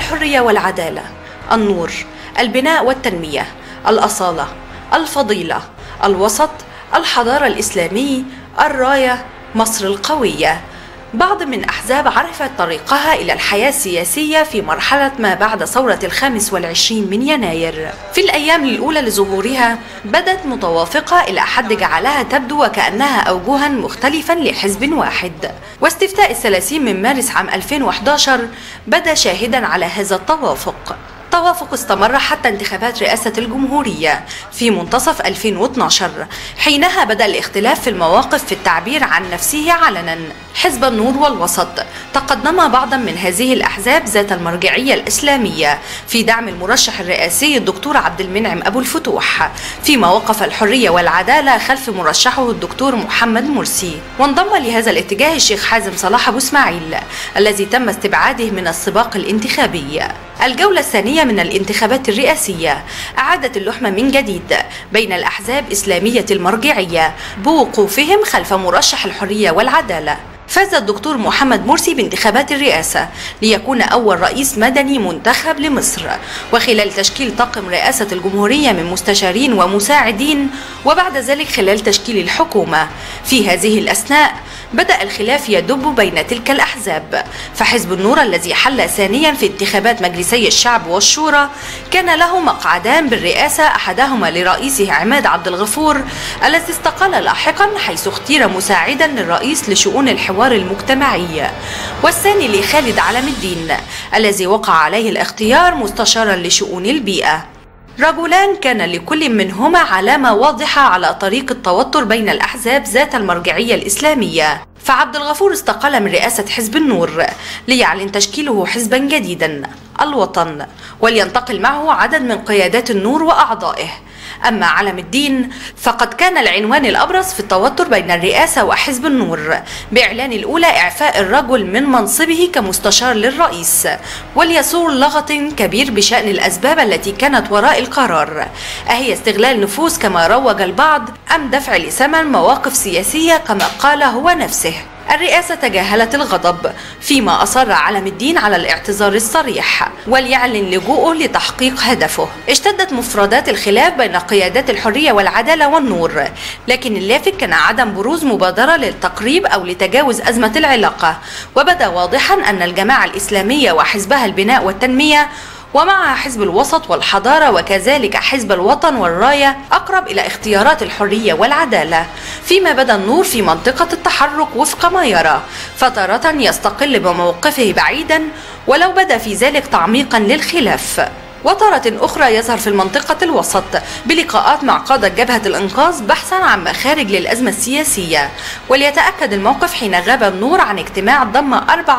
الحرية والعدالة النور البناء والتنمية الأصالة الفضيلة الوسط الحضارة الإسلامي الراية مصر القوية بعض من أحزاب عرفت طريقها إلى الحياة السياسية في مرحلة ما بعد ثورة الخامس والعشرين من يناير في الأيام الأولى لظهورها بدت متوافقة إلى حد جعلها تبدو وكأنها أوجها مختلفا لحزب واحد واستفتاء الثلاثين من مارس عام 2011 بدا شاهدا على هذا التوافق التوافق استمر حتى انتخابات رئاسة الجمهورية في منتصف 2012 حينها بدأ الاختلاف في المواقف في التعبير عن نفسه علنا حزب النور والوسط تقدم بعضا من هذه الأحزاب ذات المرجعية الإسلامية في دعم المرشح الرئاسي الدكتور عبد المنعم أبو الفتوح فيما وقف الحرية والعدالة خلف مرشحه الدكتور محمد مرسي وانضم لهذا الاتجاه الشيخ حازم صلاح أبو إسماعيل الذي تم استبعاده من السباق الانتخابي الجولة الثانية من الانتخابات الرئاسية أعادت اللحمة من جديد بين الأحزاب إسلامية المرجعية بوقوفهم خلف مرشح الحرية والعدالة فاز الدكتور محمد مرسي بانتخابات الرئاسة ليكون أول رئيس مدني منتخب لمصر وخلال تشكيل طاقم رئاسة الجمهورية من مستشارين ومساعدين وبعد ذلك خلال تشكيل الحكومة في هذه الأثناء بدأ الخلاف يدب بين تلك الأحزاب فحزب النور الذي حل ثانيا في انتخابات مجلسي الشعب والشورى كان له مقعدان بالرئاسة أحدهما لرئيسه عماد عبد الغفور الذي استقال لاحقا حيث اختير مساعدا للرئيس لشؤون الحوار المجتمعي والثاني لخالد علم الدين الذي وقع عليه الاختيار مستشارا لشؤون البيئة رجلان كان لكل منهما علامة واضحة على طريق التوتر بين الأحزاب ذات المرجعية الإسلامية فعبد الغفور استقال من رئاسة حزب النور ليعلن تشكيله حزبا جديدا الوطن ولينتقل معه عدد من قيادات النور وأعضائه أما علم الدين فقد كان العنوان الأبرز في التوتر بين الرئاسة وحزب النور بإعلان الأولى إعفاء الرجل من منصبه كمستشار للرئيس وليسور لغط كبير بشأن الأسباب التي كانت وراء القرار أهي استغلال نفوذ كما روج البعض أم دفع لثمن مواقف سياسية كما قال هو نفسه الرئاسة تجاهلت الغضب فيما أصر علم الدين على الاعتذار الصريح وليعلن لجوءه لتحقيق هدفه اشتدت مفردات الخلاف بين قيادات الحرية والعدالة والنور لكن اللافت كان عدم بروز مبادرة للتقريب أو لتجاوز أزمة العلاقة وبدا واضحا أن الجماعة الإسلامية وحزبها البناء والتنمية ومع حزب الوسط والحضارة وكذلك حزب الوطن والراية أقرب إلى اختيارات الحرية والعدالة فيما بدا النور في منطقة التحرك وفق ما يرى فترة يستقل بموقفه بعيدا ولو بدا في ذلك تعميقا للخلاف وتارة أخرى يظهر في المنطقة الوسط بلقاءات مع قادة جبهة الإنقاذ بحثا عن مخارج للأزمة السياسية وليتأكد الموقف حين غاب النور عن اجتماع ضم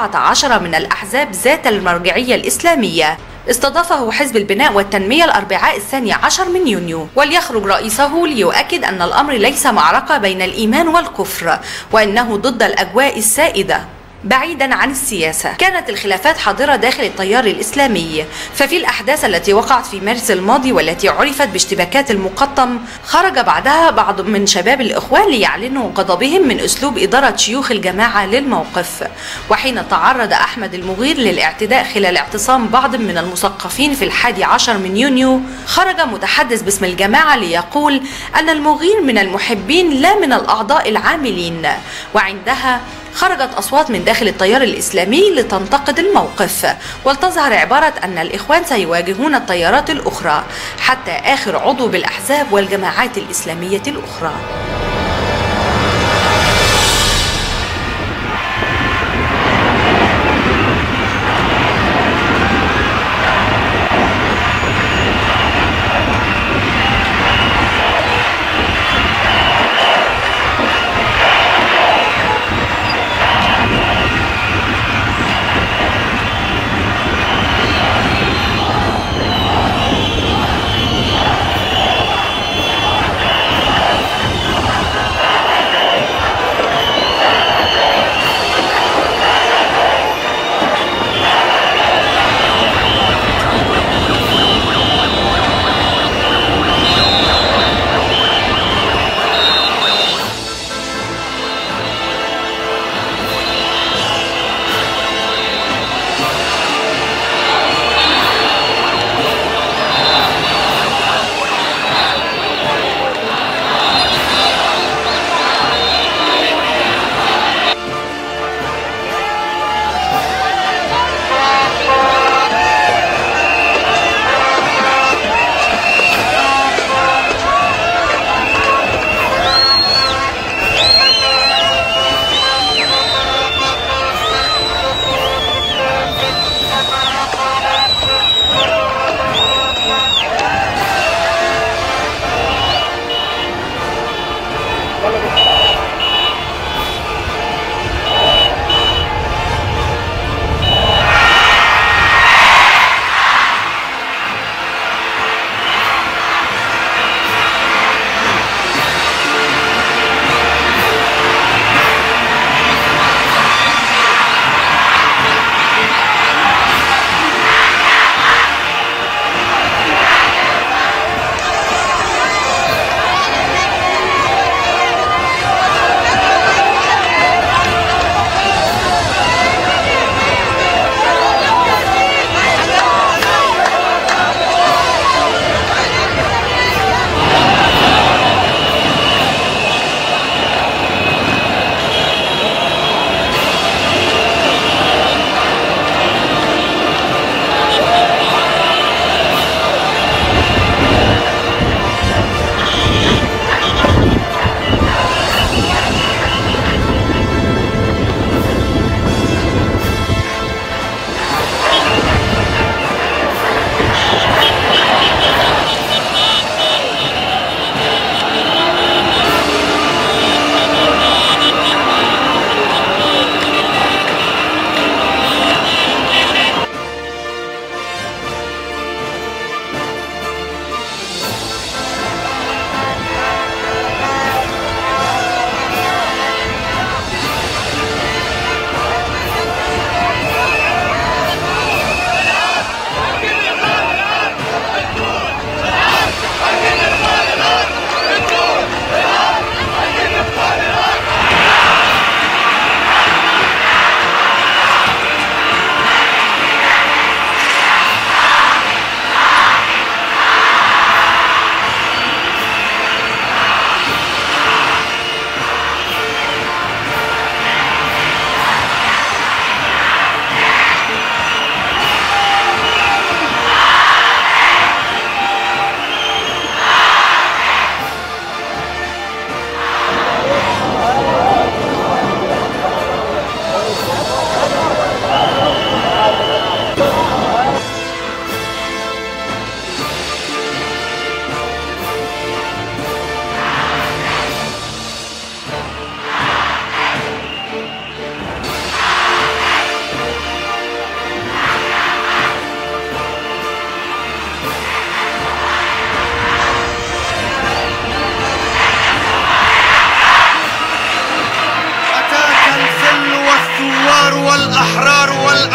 14 من الأحزاب ذات المرجعية الإسلامية استضافه حزب البناء والتنمية الأربعاء الثاني عشر من يونيو وليخرج رئيسه ليؤكد أن الأمر ليس معركة بين الإيمان والكفر وإنه ضد الأجواء السائدة بعيدا عن السياسة كانت الخلافات حاضرة داخل التيار الإسلامي ففي الأحداث التي وقعت في مارس الماضي والتي عرفت باشتباكات المقطم خرج بعدها بعض من شباب الإخوان ليعلنوا غضبهم من أسلوب إدارة شيوخ الجماعة للموقف وحين تعرض أحمد المغير للاعتداء خلال اعتصام بعض من المثقفين في الحادي عشر من يونيو خرج متحدث باسم الجماعة ليقول أن المغير من المحبين لا من الأعضاء العاملين وعندها خرجت أصوات من داخل التيار الإسلامي لتنتقد الموقف ولتظهر عبارة أن الإخوان سيواجهون التيارات الأخرى حتى آخر عضو بالأحزاب والجماعات الإسلامية الأخرى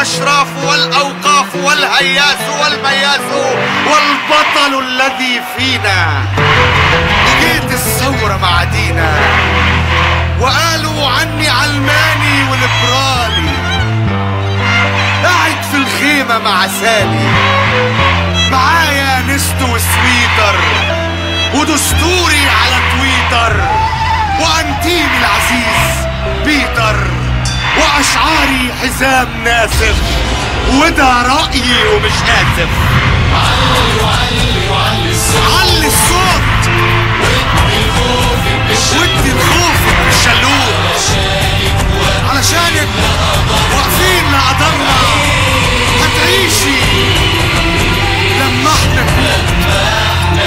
والأشراف والأوقاف والهياس والمياس والبطل الذي فينا جيت الثورة مع دينا وقالوا عني علماني وليبرالي قاعد في الخيمة مع سالي معايا نست وسويتر ودستوري على تويتر وانتيمي العزيز بيتر واشعاري حزام ناسف وده رايي ومش اسف علي الصوت ودي الخوف بالشلوت علشانك واقفين لقدرنا هتعيشي لما احنا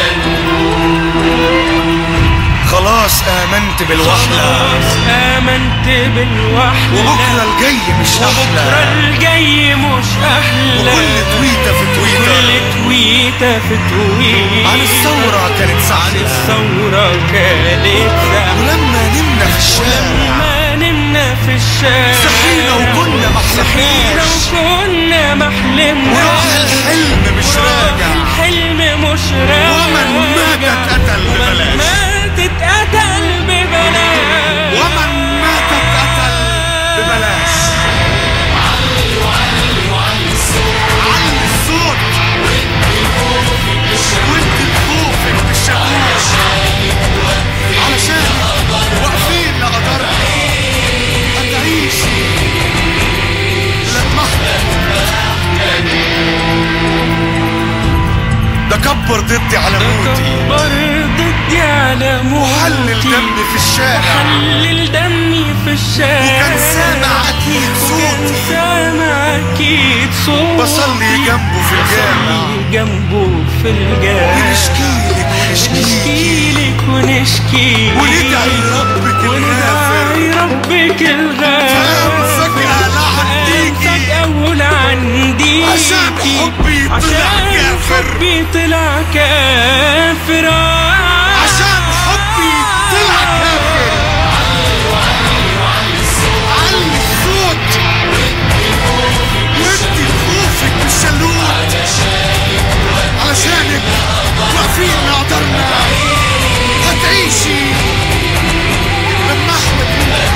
خلاص امنت بالوحدة آمنت بالوحدة وبكرة الجاي مش بكرة احلى الجاي مش أحلى وكل تويتة في تويتر كل تويتة في تويتر عن الثورة كانت عن سعيدة الثورة كانت سعيدة ولما نمنا في الشارع ما نمنا في الشارع صحينا وكنا ما صحينا حلمناش وكنا ما حلمناش وراح الحلم مش راجع الحلم مش راجع ومن مات اتقتل ببلاش مات اتقتل ببلاش ومن مات اتقتل ببلاش علي الصوت وانت بخوفك بالشاكوش علشان واقفين لقدرنا هتعيشي لما ده كبر ضدي على موتي كبر ضدي على موتي وحلل دمي في الشارع حلل دمي في الشارع وكان سامع أكيد وكان صوتي. سامع أكيد صوتي بصلي جنبه في الجامع بصلي جنبه في الجامع ونشكيلك ونشكيلك ونشكيلك ونشكيلك وندعي ربك الغافر وندعي ربك الغافر فقام فجأة لعنديكي. فقام فجأة ولعنديكي عشان حبي طلع عشان كافر. حبي طلع كافر عشان حبي طلع كافر علي الصوت وادي خوفك بالشلوت علشانك واقفين لقدرنا هتعيشي لما احنا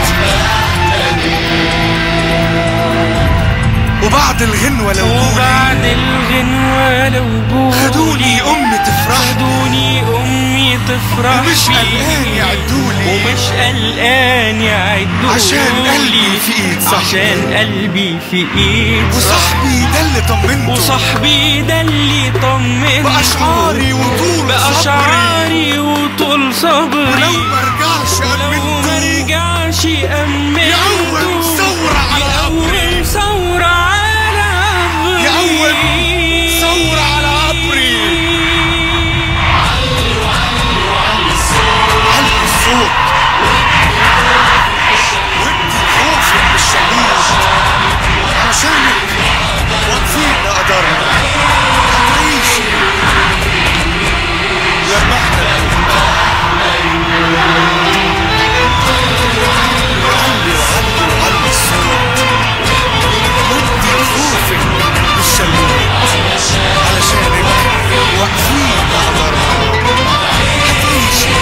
نموت وبعد الغنوة لو جولي وبعد الغنوة لو جولي خدوني أمي تفرح خدوني أمي تفرح ومش بي. قلقان يعدولي. ومش قلقان يعدولي عشان قلبي في إيد صاحبي. عشان قلبي في إيد وصاحبي ده اللي طمنته وصاحبي ده اللي طمنته بأشعاري وطول بأشعاري وطول صبري ولو مرجعش ولو أمنته مرجعش أمنته يقوم ثورة على قبري. يقوم ثورة على قبري يقوم ثورة على قبري. علي الصوت ودي خوفك بالشديد عشانك واقفين لقدرنا هتعيشي لما احنا علي وعلي وعلي الصوت ودي خوفك بالشديد علشانك واقفين لقدرنا هتعيشي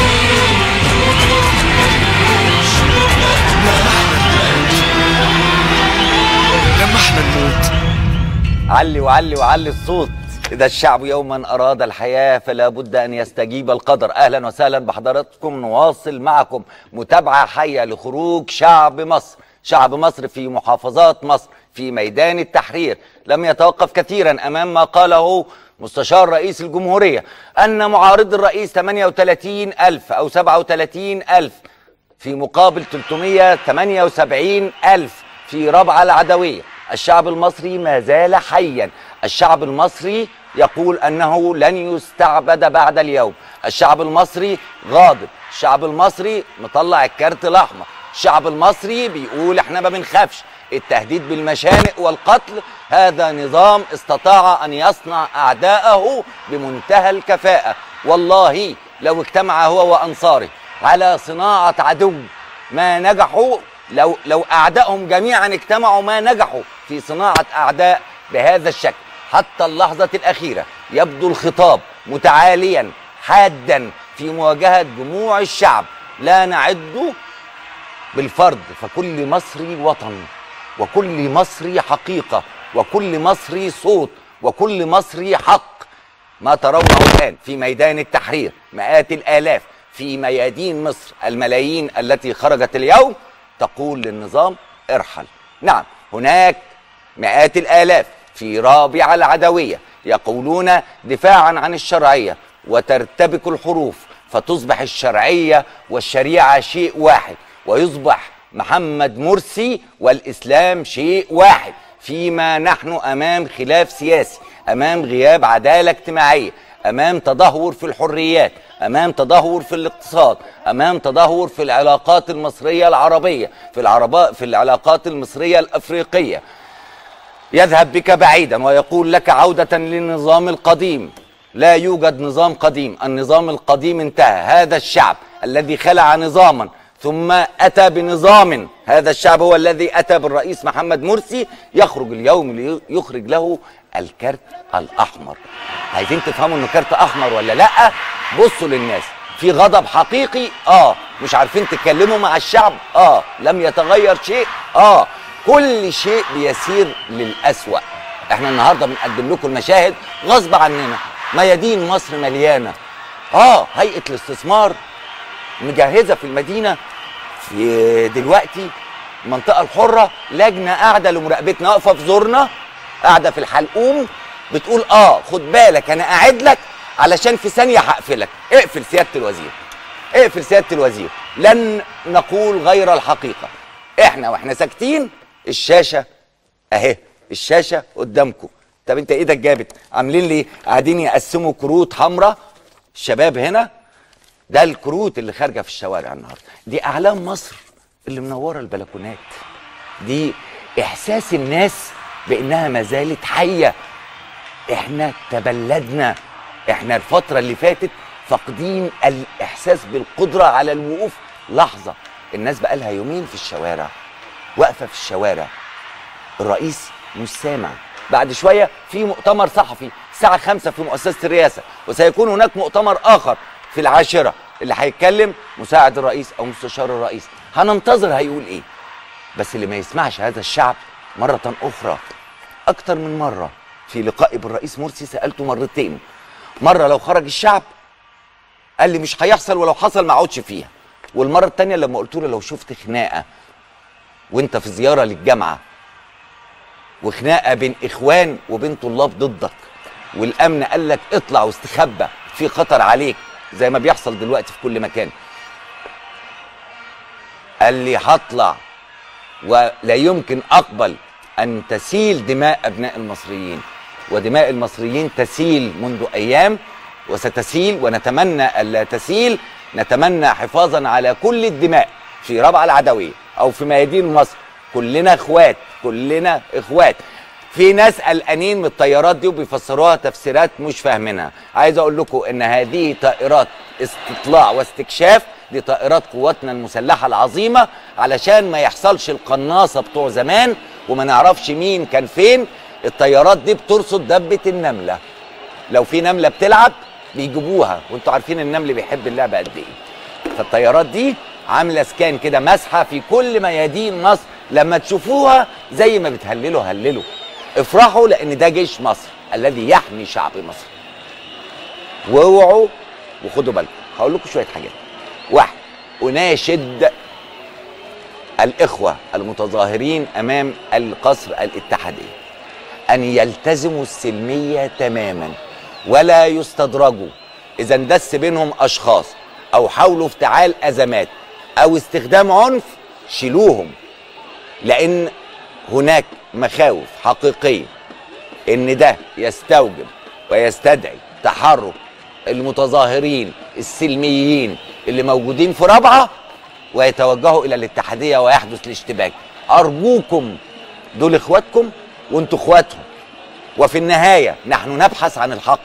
لما احنا نموت علي وعلي وعلي الصوت إذا الشعب يوما أراد الحياة فلا بد أن يستجيب القدر أهلا وسهلا بحضراتكم نواصل معكم متابعة حية لخروج شعب مصر شعب مصر في محافظات مصر في ميدان التحرير لم يتوقف كثيرا أمام ما قاله مستشار رئيس الجمهورية أن معارض الرئيس 38 ألف أو 37 ألف في مقابل 378 ألف في ربعة العدوية الشعب المصري ما زال حيا الشعب المصري يقول أنه لن يستعبد بعد اليوم الشعب المصري غاضب الشعب المصري مطلع الكارت الأحمر الشعب المصري بيقول احنا ما بنخافش التهديد بالمشانق والقتل هذا نظام استطاع أن يصنع أعداءه بمنتهى الكفاءة والله لو اجتمع هو وأنصاره على صناعة عدو ما نجحوا لو لو أعدائهم جميعا اجتمعوا ما نجحوا في صناعة أعداء بهذا الشكل حتى اللحظة الأخيرة يبدو الخطاب متعاليا حادا في مواجهة جموع الشعب لا نعد بالفرد فكل مصري وطن وكل مصري حقيقة وكل مصري صوت وكل مصري حق ما ترونه الآن في ميدان التحرير مئات الآلاف في ميادين مصر الملايين التي خرجت اليوم تقول للنظام ارحل نعم هناك مئات الآلاف في رابعة العدوية يقولون دفاعا عن الشرعية وترتبك الحروف فتصبح الشرعية والشريعة شيء واحد ويصبح محمد مرسي والإسلام شيء واحد فيما نحن أمام خلاف سياسي أمام غياب عدالة اجتماعية أمام تدهور في الحريات أمام تدهور في الاقتصاد أمام تدهور في العلاقات المصرية العربية في, العرباء في العلاقات المصرية الأفريقية يذهب بك بعيدا ويقول لك عودة للنظام القديم لا يوجد نظام قديم النظام القديم انتهى هذا الشعب الذي خلع نظاما ثم أتى بنظام هذا الشعب هو الذي أتى بالرئيس محمد مرسي يخرج اليوم ليخرج له الكارت الأحمر عايزين تفهموا انه كارت أحمر ولا لأ بصوا للناس في غضب حقيقي اه مش عارفين تتكلموا مع الشعب اه لم يتغير شيء اه كل شيء بيسير للأسوأ احنا النهارده بنقدم لكم المشاهد غصب عننا ميادين مصر مليانه اه هيئه الاستثمار مجهزه في المدينه في دلوقتي المنطقه الحره لجنه قاعده لمراقبتنا واقفه في زورنا قاعده في الحلقوم بتقول اه خد بالك انا قاعد لك علشان في ثانيه هقفلك اقفل سياده الوزير اقفل سياده الوزير لن نقول غير الحقيقه احنا واحنا ساكتين الشاشه اهي الشاشه قدامكم طب انت ايدك جابت عاملين لي قاعدين يقسموا كروت حمراء الشباب هنا ده الكروت اللي خارجه في الشوارع النهارده دي اعلام مصر اللي منوره البلكونات دي احساس الناس بانها ما زالت حيه احنا تبلدنا احنا الفتره اللي فاتت فاقدين الاحساس بالقدره على الوقوف لحظه الناس بقالها يومين في الشوارع واقفه في الشوارع الرئيس مش سامع بعد شويه في مؤتمر صحفي الساعه 5 في مؤسسه الرئاسه وسيكون هناك مؤتمر اخر في العاشره اللي هيتكلم مساعد الرئيس او مستشار الرئيس هننتظر هيقول ايه بس اللي ما يسمعش هذا الشعب مره اخرى اكتر من مره في لقائي بالرئيس مرسي سالته مرتين مره لو خرج الشعب قال لي مش هيحصل ولو حصل ما اقعدش فيها والمره الثانيه لما قلت له لو شفت خناقه وانت في زياره للجامعه وخناقه بين اخوان وبين طلاب ضدك والامن قال لك اطلع واستخبى في خطر عليك زي ما بيحصل دلوقتي في كل مكان قال لي هطلع ولا يمكن اقبل ان تسيل دماء ابناء المصريين ودماء المصريين تسيل منذ ايام وستسيل ونتمنى الا تسيل نتمنى حفاظا على كل الدماء في ربع العدويه او في ميادين مصر كلنا اخوات كلنا اخوات في ناس قلقانين من الطيارات دي وبيفسروها تفسيرات مش فاهمينها عايز اقول لكم ان هذه طائرات استطلاع واستكشاف دي طائرات قواتنا المسلحه العظيمه علشان ما يحصلش القناصه بتوع زمان وما نعرفش مين كان فين الطيارات دي بترصد دبه النمله لو في نمله بتلعب بيجيبوها وانتوا عارفين النمل بيحب اللعبه قد ايه فالطيارات دي عامله سكان كده مسحه في كل ميادين مصر لما تشوفوها زي ما بتهللوا هللوا افرحوا لان ده جيش مصر الذي يحمي شعب مصر واوعوا وخدوا بالكم هقول لكم شويه حاجات واحد اناشد الاخوه المتظاهرين امام القصر الاتحاديه ان يلتزموا السلميه تماما ولا يستدرجوا اذا اندس بينهم اشخاص او حاولوا افتعال ازمات او استخدام عنف شيلوهم لان هناك مخاوف حقيقيه ان ده يستوجب ويستدعي تحرك المتظاهرين السلميين اللي موجودين في رابعه ويتوجهوا الى الاتحاديه ويحدث الاشتباك ارجوكم دول اخواتكم وانتوا اخواتهم وفي النهايه نحن نبحث عن الحق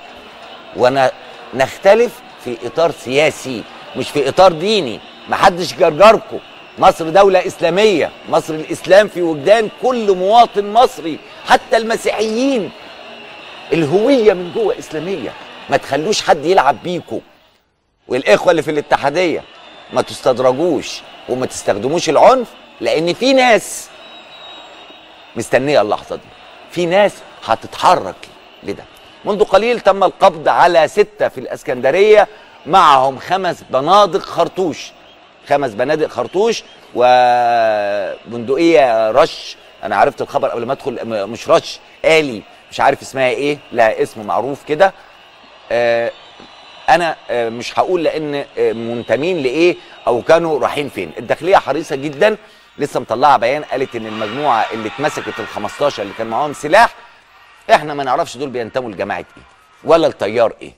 ونختلف في اطار سياسي مش في اطار ديني محدش جرجركم مصر دولة إسلامية مصر الإسلام في وجدان كل مواطن مصري حتى المسيحيين الهوية من جوه إسلامية ما تخلوش حد يلعب بيكو والإخوة اللي في الاتحادية ما تستدرجوش وما تستخدموش العنف لأن في ناس مستنية اللحظة دي في ناس هتتحرك لده منذ قليل تم القبض على ستة في الإسكندرية معهم خمس بنادق خرطوش خمس بنادق خرطوش وبندقية رش أنا عرفت الخبر قبل ما أدخل م- مش رش آلي مش عارف اسمها إيه لها اسم معروف كده آه، انا آه، مش هقول لان آه، منتمين لايه او كانوا رايحين فين الداخليه حريصه جدا لسه مطلعه بيان قالت ان المجموعه اللي اتمسكت ال 15 اللي كان معاهم سلاح احنا ما نعرفش دول بينتموا لجماعه ايه ولا التيار ايه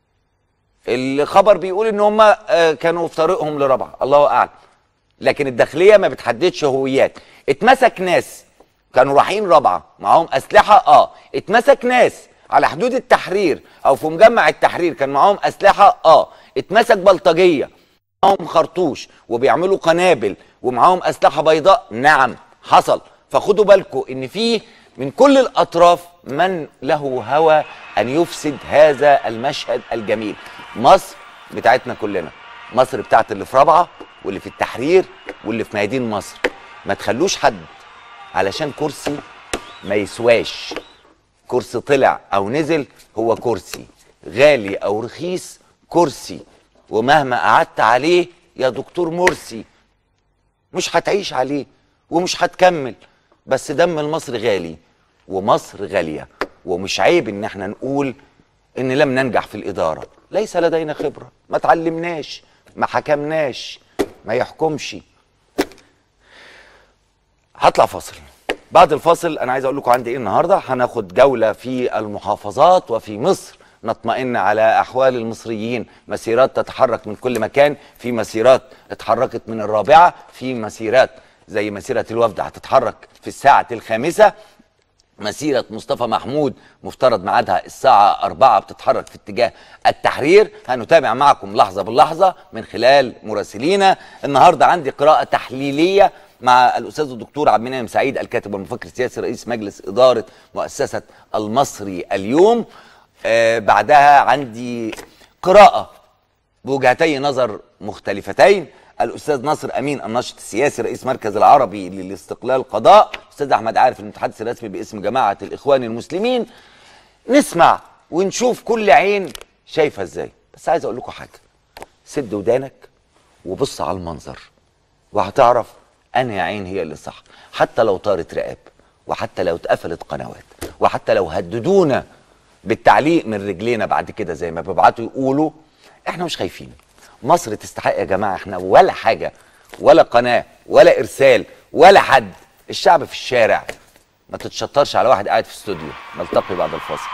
الخبر بيقول ان هم آه، كانوا في طريقهم لرابعه الله اعلم لكن الداخليه ما بتحددش هويات اتمسك ناس كانوا رايحين رابعه معاهم اسلحه اه اتمسك ناس على حدود التحرير او في مجمع التحرير كان معاهم اسلحه اه اتمسك بلطجيه معاهم خرطوش وبيعملوا قنابل ومعاهم اسلحه بيضاء نعم حصل فخدوا بالكم ان في من كل الاطراف من له هوى ان يفسد هذا المشهد الجميل مصر بتاعتنا كلنا مصر بتاعت اللي في رابعه واللي في التحرير واللي في ميادين مصر ما تخلوش حد علشان كرسي ما يسواش كرسي طلع او نزل هو كرسي غالي او رخيص كرسي ومهما قعدت عليه يا دكتور مرسي مش هتعيش عليه ومش هتكمل بس دم المصري غالي ومصر غالية ومش عيب ان احنا نقول ان لم ننجح في الإدارة ليس لدينا خبرة ما تعلمناش ما حكمناش ما يحكمش هطلع فاصل بعد الفاصل انا عايز اقول لكم عندي ايه النهارده هناخد جوله في المحافظات وفي مصر نطمئن على احوال المصريين مسيرات تتحرك من كل مكان في مسيرات اتحركت من الرابعه في مسيرات زي مسيره الوفد هتتحرك في الساعه الخامسه مسيرة مصطفى محمود مفترض ميعادها الساعة أربعة بتتحرك في اتجاه التحرير هنتابع معكم لحظة باللحظة من خلال مراسلينا النهاردة عندي قراءة تحليلية مع الأستاذ الدكتور عبد المنعم سعيد الكاتب والمفكر السياسي رئيس مجلس إدارة مؤسسة المصري اليوم آه بعدها عندي قراءة بوجهتي نظر مختلفتين الاستاذ ناصر امين الناشط السياسي رئيس مركز العربي للاستقلال قضاء الاستاذ احمد عارف المتحدث الرسمي باسم جماعه الاخوان المسلمين نسمع ونشوف كل عين شايفه ازاي بس عايز اقول لكم حاجه سد ودانك وبص على المنظر وهتعرف انهي عين هي اللي صح حتى لو طارت رقاب وحتى لو اتقفلت قنوات وحتى لو هددونا بالتعليق من رجلينا بعد كده زي ما بيبعتوا يقولوا احنا مش خايفين مصر تستحق يا جماعه احنا ولا حاجه ولا قناه ولا ارسال ولا حد الشعب في الشارع ما تتشطرش على واحد قاعد في استوديو نلتقي بعد الفاصل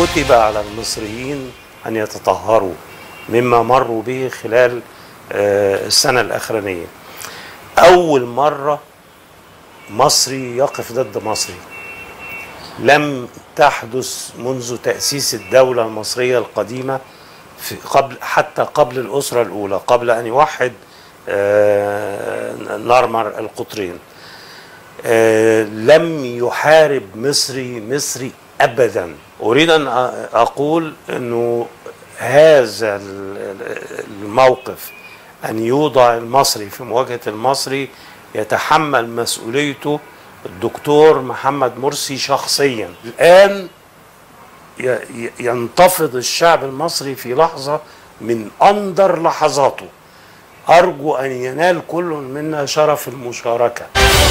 كتب على المصريين أن يتطهروا مما مروا به خلال آه، السنة الأخرانية أول مرة مصري يقف ضد مصري لم تحدث منذ تأسيس الدولة المصرية القديمة في قبل حتى قبل الأسرة الأولى قبل أن يوحد آه، نرمر القطرين آه، لم يحارب مصري مصري ابدا اريد ان أ- اقول انه هذا ال- الموقف ان يوضع المصري في مواجهه المصري يتحمل مسؤوليته الدكتور محمد مرسي شخصيا الان ي- ي- ينتفض الشعب المصري في لحظه من اندر لحظاته ارجو ان ينال كل منا شرف المشاركه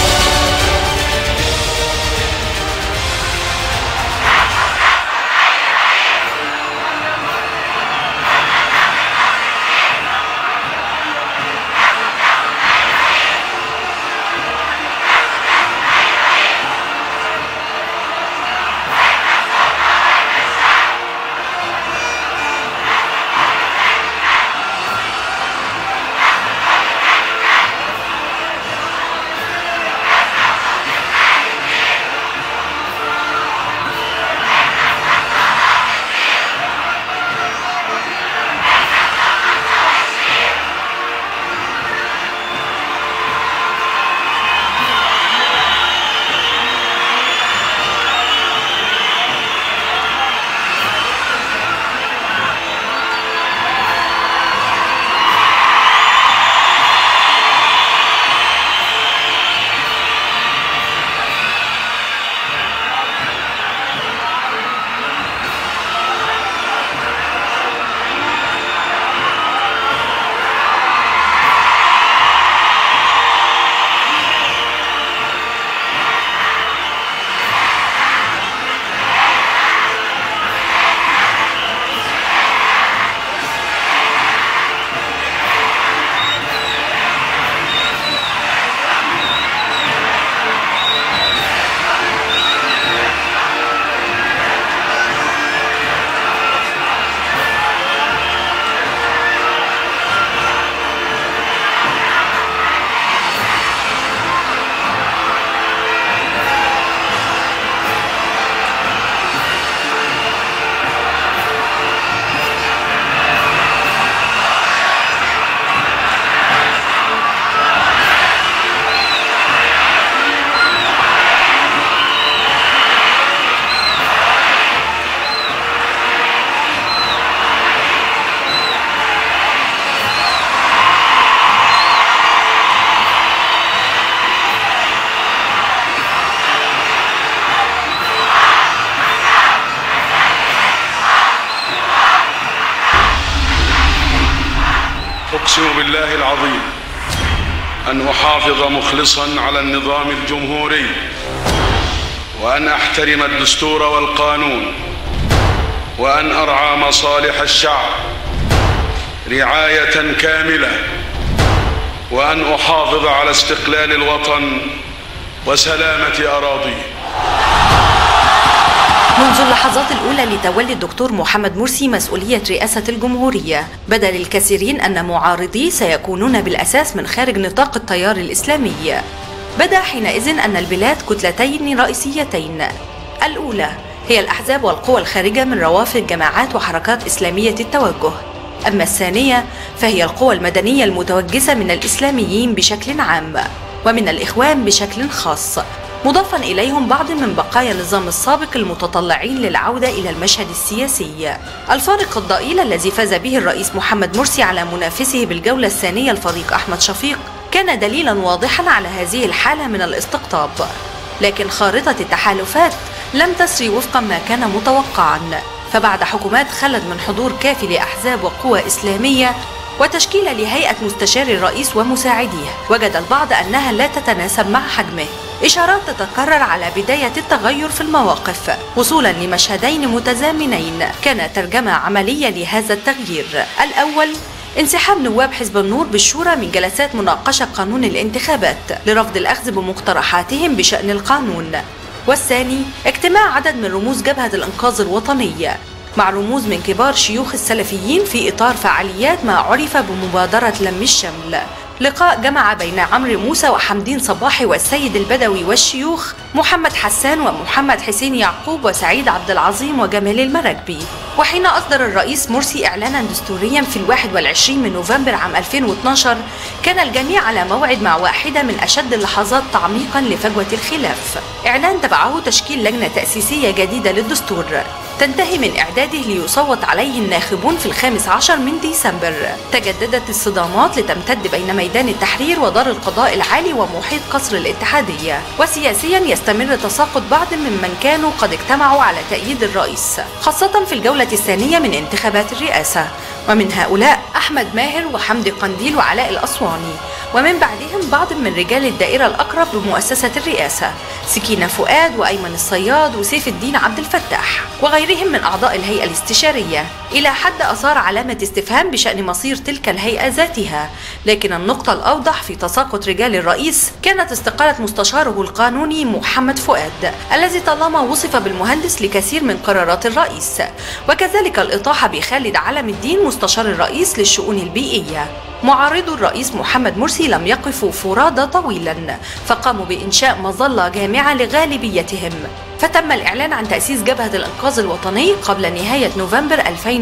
أقسم بالله العظيم أن أحافظ مخلصا على النظام الجمهوري وأن أحترم الدستور والقانون وأن أرعى مصالح الشعب رعاية كاملة وأن أحافظ على استقلال الوطن وسلامة أراضيه منذ اللحظات الأولى لتولي الدكتور محمد مرسي مسؤولية رئاسة الجمهورية بدا للكثيرين أن معارضيه سيكونون بالأساس من خارج نطاق التيار الإسلامي بدا حينئذ أن البلاد كتلتين رئيسيتين الأولى هي الأحزاب والقوى الخارجة من روافد جماعات وحركات إسلامية التوجه أما الثانية فهي القوى المدنية المتوجسة من الإسلاميين بشكل عام ومن الإخوان بشكل خاص مضافا إليهم بعض من بقايا النظام السابق المتطلعين للعودة إلى المشهد السياسي الفارق الضئيل الذي فاز به الرئيس محمد مرسي على منافسه بالجولة الثانية الفريق أحمد شفيق كان دليلا واضحا على هذه الحالة من الاستقطاب لكن خارطة التحالفات لم تسري وفقا ما كان متوقعا فبعد حكومات خلت من حضور كافي لأحزاب وقوى إسلامية وتشكيل لهيئة مستشار الرئيس ومساعديه وجد البعض أنها لا تتناسب مع حجمه إشارات تتكرر على بداية التغير في المواقف وصولا لمشهدين متزامنين كان ترجمة عملية لهذا التغيير الأول انسحاب نواب حزب النور بالشورى من جلسات مناقشة قانون الانتخابات لرفض الأخذ بمقترحاتهم بشأن القانون والثاني اجتماع عدد من رموز جبهة الإنقاذ الوطني مع رموز من كبار شيوخ السلفيين في إطار فعاليات ما عرف بمبادرة لم الشمل لقاء جمع بين عمرو موسى وحمدين صباحي والسيد البدوي والشيوخ محمد حسان ومحمد حسين يعقوب وسعيد عبد العظيم وجمال المراكبي وحين أصدر الرئيس مرسي إعلانا دستوريا في الواحد والعشرين من نوفمبر عام 2012 كان الجميع على موعد مع واحدة من أشد اللحظات تعميقا لفجوة الخلاف إعلان تبعه تشكيل لجنة تأسيسية جديدة للدستور تنتهي من إعداده ليصوت عليه الناخبون في الخامس عشر من ديسمبر تجددت الصدامات لتمتد بين ميدان التحرير ودار القضاء العالي ومحيط قصر الاتحادية وسياسيا يستمر تساقط بعض ممن كانوا قد اجتمعوا على تأييد الرئيس خاصة في الجولة الثانية من انتخابات الرئاسة ومن هؤلاء أحمد ماهر وحمدي قنديل وعلاء الأسواني ومن بعدهم بعض من رجال الدائرة الأقرب بمؤسسة الرئاسة سكينة فؤاد وأيمن الصياد وسيف الدين عبد الفتاح وغيرهم من أعضاء الهيئة الاستشارية إلى حد أثار علامة استفهام بشأن مصير تلك الهيئة ذاتها لكن النقطة الأوضح في تساقط رجال الرئيس كانت استقالة مستشاره القانوني محمد فؤاد الذي طالما وصف بالمهندس لكثير من قرارات الرئيس وكذلك الإطاحة بخالد علم الدين مستشار الرئيس للشؤون البيئية معارضو الرئيس محمد مرسي لم يقفوا فرادى طويلا فقاموا بإنشاء مظلة جامعة لغالبيتهم فتم الإعلان عن تأسيس جبهة الإنقاذ الوطني قبل نهاية نوفمبر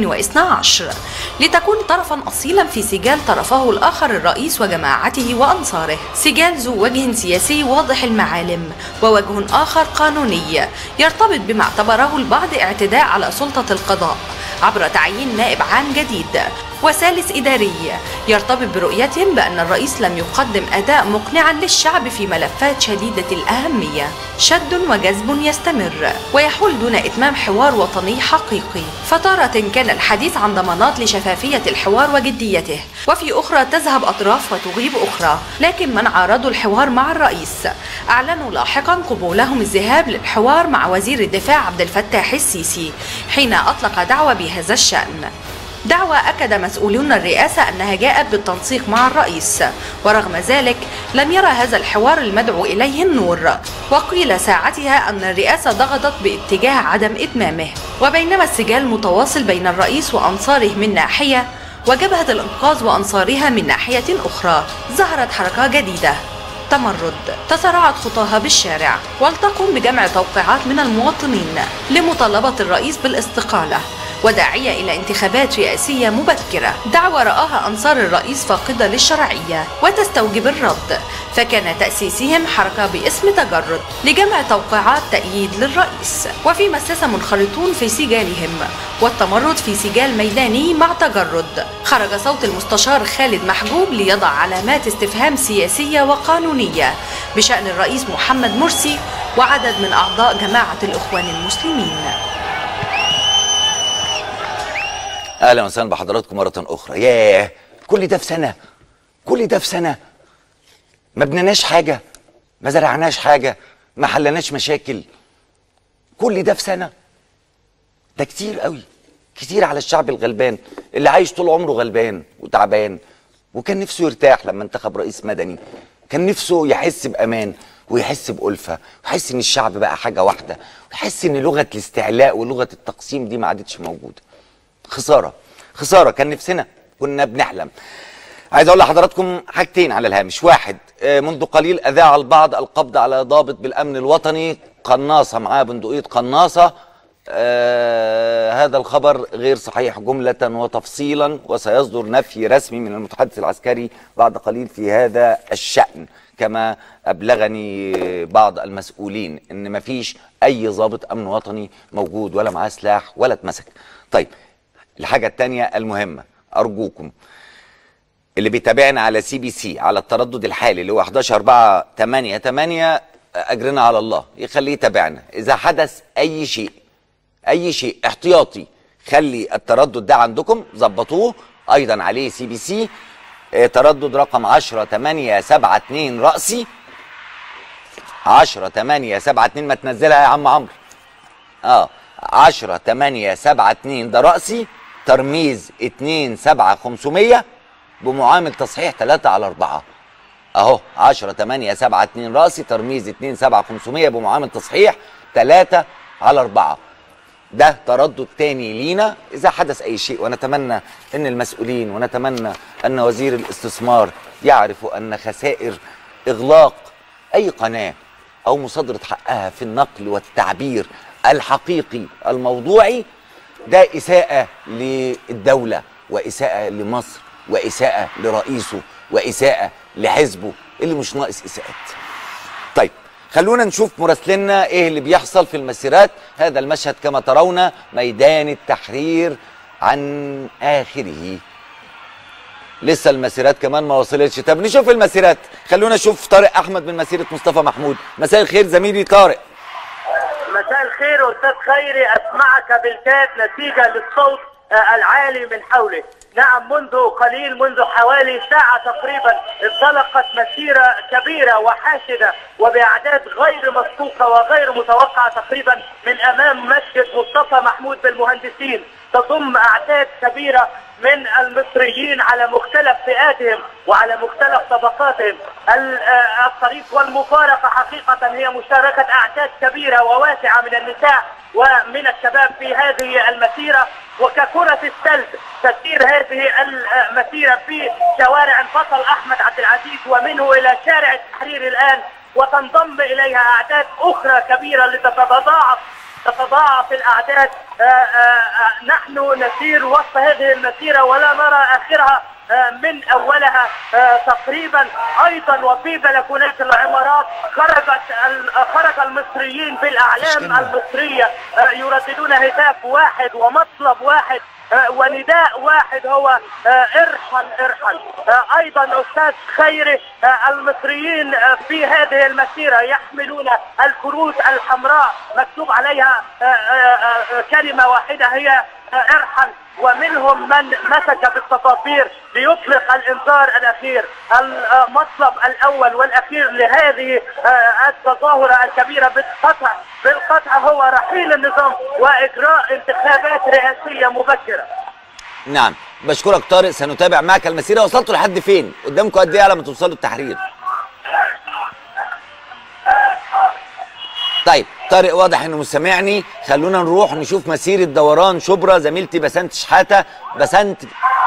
2012 لتكون طرفا أصيلا في سجال طرفه الآخر الرئيس وجماعته وأنصاره سجال ذو وجه سياسي واضح المعالم ووجه آخر قانوني يرتبط بما اعتبره البعض اعتداء على سلطة القضاء عبر تعيين نائب عام جديد وثالث إداري يرتبط برؤيتهم بأن الرئيس لم يقدم أداء مقنعا للشعب في ملفات شديدة الأهمية شد وجذب يستمر ويحول دون إتمام حوار وطني حقيقي فتارة كان الحديث عن ضمانات لشفافية الحوار وجديته وفي أخرى تذهب أطراف وتغيب أخرى لكن من عارضوا الحوار مع الرئيس أعلنوا لاحقا قبولهم الذهاب للحوار مع وزير الدفاع عبد الفتاح السيسي حين أطلق دعوة بهذا الشأن دعوى أكد مسؤولون الرئاسة أنها جاءت بالتنسيق مع الرئيس ورغم ذلك لم يرى هذا الحوار المدعو إليه النور وقيل ساعتها أن الرئاسة ضغطت باتجاه عدم إتمامه وبينما السجال متواصل بين الرئيس وأنصاره من ناحية وجبهة الإنقاذ وأنصارها من ناحية أخرى ظهرت حركة جديدة تمرد تسارعت خطاها بالشارع والتقوا بجمع توقيعات من المواطنين لمطالبة الرئيس بالاستقالة وداعية إلى انتخابات رئاسية مبكرة دعوة رآها أنصار الرئيس فاقدة للشرعية وتستوجب الرد فكان تأسيسهم حركة باسم تجرد لجمع توقيعات تأييد للرئيس وفيما الساسة منخرطون في سجالهم والتمرد في سجال ميداني مع تجرد خرج صوت المستشار خالد محجوب ليضع علامات استفهام سياسية وقانونية بشأن الرئيس محمد مرسي وعدد من أعضاء جماعة الإخوان المسلمين اهلا وسهلا بحضراتكم مره اخرى ياه كل ده في سنه كل ده في سنه ما بنيناش حاجه ما زرعناش حاجه ما حلناش مشاكل كل ده في سنه ده كتير قوي كتير على الشعب الغلبان اللي عايش طول عمره غلبان وتعبان وكان نفسه يرتاح لما انتخب رئيس مدني كان نفسه يحس بامان ويحس بألفة ويحس ان الشعب بقى حاجه واحده ويحس ان لغه الاستعلاء ولغه التقسيم دي ما عادتش موجوده خساره خساره كان نفسنا كنا بنحلم عايز اقول لحضراتكم حاجتين على الهامش واحد آه، منذ قليل اذاع البعض القبض على ضابط بالامن الوطني قناصه معاه بندقيه قناصه آه هذا الخبر غير صحيح جملة وتفصيلا وسيصدر نفي رسمي من المتحدث العسكري بعد قليل في هذا الشأن كما أبلغني بعض المسؤولين إن مفيش أي ضابط أمن وطني موجود ولا معاه سلاح ولا اتمسك طيب الحاجة التانية المهمة أرجوكم اللي بيتابعنا على سي بي سي على التردد الحالي اللي هو 11 4 8 8 اجرنا على الله يخليه يتابعنا اذا حدث اي شيء اي شيء احتياطي خلي التردد ده عندكم ظبطوه ايضا عليه سي بي سي آه، تردد رقم 10 8 7 2 رأسي 10 8 7 2 ما تنزلها يا عم عمرو اه 10 8 7 2 ده رأسي ترميز 2 7 500 بمعامل تصحيح 3 على 4 اهو 10 8 7 2 راسي ترميز 2 7 500 بمعامل تصحيح 3 على 4 ده تردد تاني لينا اذا حدث اي شيء ونتمنى ان المسؤولين ونتمنى ان وزير الاستثمار يعرف ان خسائر اغلاق اي قناه او مصادره حقها في النقل والتعبير الحقيقي الموضوعي ده اساءه للدوله واساءه لمصر واساءه لرئيسه واساءه لحزبه اللي مش ناقص اساءات طيب خلونا نشوف مراسلنا ايه اللي بيحصل في المسيرات هذا المشهد كما ترون ميدان التحرير عن اخره لسه المسيرات كمان ما وصلتش طب نشوف المسيرات خلونا نشوف طارق احمد من مسيره مصطفى محمود مساء الخير زميلي طارق مساء الخير استاذ خيري اسمعك بالكاد نتيجه للصوت آه، العالي من حولك نعم منذ قليل منذ حوالي ساعة تقريبا انطلقت مسيرة كبيرة وحاشدة وبأعداد غير مسبوقة وغير متوقعة تقريبا من أمام مسجد مصطفى محمود بالمهندسين تضم أعداد كبيرة من المصريين على مختلف فئاتهم وعلى مختلف طبقاتهم ال- آه، الطريق والمفارقة حقيقة هي مشاركة أعداد كبيرة وواسعة من النساء ومن الشباب في هذه المسيرة وككرة الثلج تسير هذه المسيرة في شوارع الفصل أحمد عبد العزيز ومنه إلى شارع التحرير الآن وتنضم إليها أعداد أخرى كبيرة لتتضاعف تتضاعف الأعداد آه، آه، آه، نحن نسير وسط هذه المسيرة ولا نرى آخرها آه، من أولها آه، تقريبا أيضا وفي بلكونات العمارات خرجت ال- خرج المصريين بالأعلام المصرية آه، يرددون هتاف واحد ومطلب واحد آه، ونداء واحد هو آه، ارحل ارحل آه، ايضا استاذ خيري آه، المصريين آه، في هذه المسيره يحملون الكروت الحمراء مكتوب عليها آه، آه، آه، كلمه واحده هي آه، ارحل ومنهم من مسك بالتصافير ليطلق الانذار الاخير المطلب الاول والاخير لهذه آه، التظاهره الكبيره بالقطع بالقطع هو رحيل النظام واجراء انتخابات رئاسيه مبكره نعم بشكرك طارق سنتابع معك المسيره وصلتوا لحد فين قدامكم قد ايه على ما توصلوا التحرير طيب طارق واضح انه مش سامعني خلونا نروح نشوف مسيره دوران شبرا زميلتي بسنت شحاته بسنت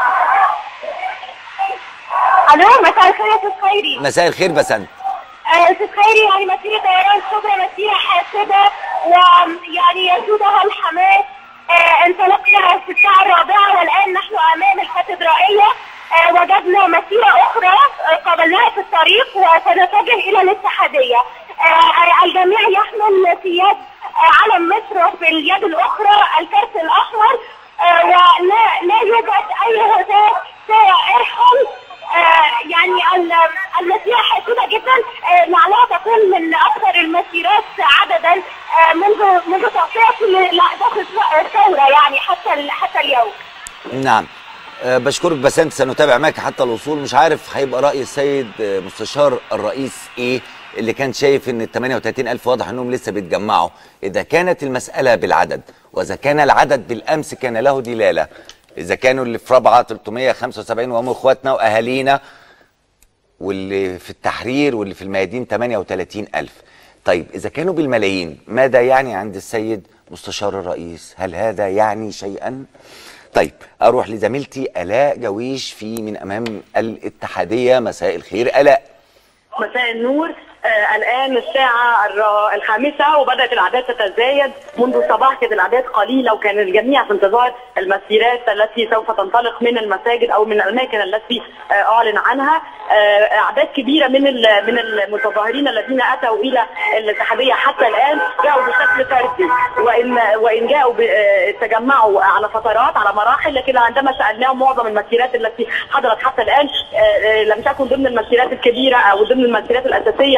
الو مساء الخير يا استاذ خيري مساء الخير بسنت آه، استاذ خيري يعني مسيره طيران شبرا مسيره حاسده ويعني يسودها الحماس آه، انطلقنا في الساعه الرابعه والان نحن امام الكاتدرائيه آه، وجدنا مسيره اخرى آه، قابلناها في الطريق وسنتجه الى الاتحاديه آه، الجميع يحمل في يد آه، علم مصر وفي اليد الاخرى الكارت الاحمر آه، ولا لا يوجد اي هتاف ارحل آه، يعني ال- المسيرة حاسمة جدا آه، لعلها تكون من أكثر المسيرات عددا آه، منذ منذ تغطية لأحداث الثورة يعني حتى ال- حتى اليوم. نعم أه بشكرك بسنت سنتابع معك حتى الوصول مش عارف هيبقى راي السيد آه، مستشار الرئيس ايه اللي كان شايف ان ال 38 الف واضح انهم لسه بيتجمعوا اذا كانت المساله بالعدد واذا كان العدد بالامس كان له دلاله اذا كانوا اللي في رابعه 375 وهم اخواتنا واهالينا واللي في التحرير واللي في الميادين 38 ألف طيب إذا كانوا بالملايين ماذا يعني عند السيد مستشار الرئيس هل هذا يعني شيئا طيب أروح لزميلتي ألاء جويش في من أمام الاتحادية مساء الخير ألاء مساء النور آه الآن الساعة الر- الخامسة وبدأت الأعداد تتزايد منذ الصباح كانت الأعداد قليلة وكان الجميع في انتظار المسيرات التي سوف تنطلق من المساجد أو من الأماكن التي آه أعلن عنها آه أعداد كبيرة من ال- من المتظاهرين الذين أتوا إلى الاتحادية حتى الآن جاءوا بشكل فردي وإن وإن جاءوا ب- آه، تجمعوا على فترات على مراحل لكن عندما سألناهم معظم المسيرات التي حضرت حتى الآن آه، آه، لم تكن ضمن المسيرات الكبيرة أو ضمن المسيرات الأساسية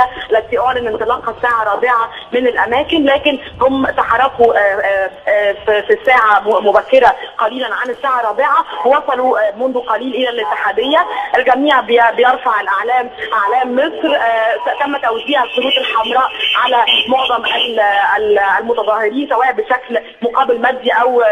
التي اعلن انطلاقها الساعه الرابعه من الاماكن لكن هم تحركوا آه، آه، آه، في في الساعه م- مبكره قليلا عن الساعه الرابعه وصلوا آه، منذ قليل الى الاتحاديه الجميع بي- بيرفع الاعلام اعلام مصر آه، تم توزيع الخطوط الحمراء على معظم ال- ال- المتظاهرين سواء بشكل مقابل مادي او آه،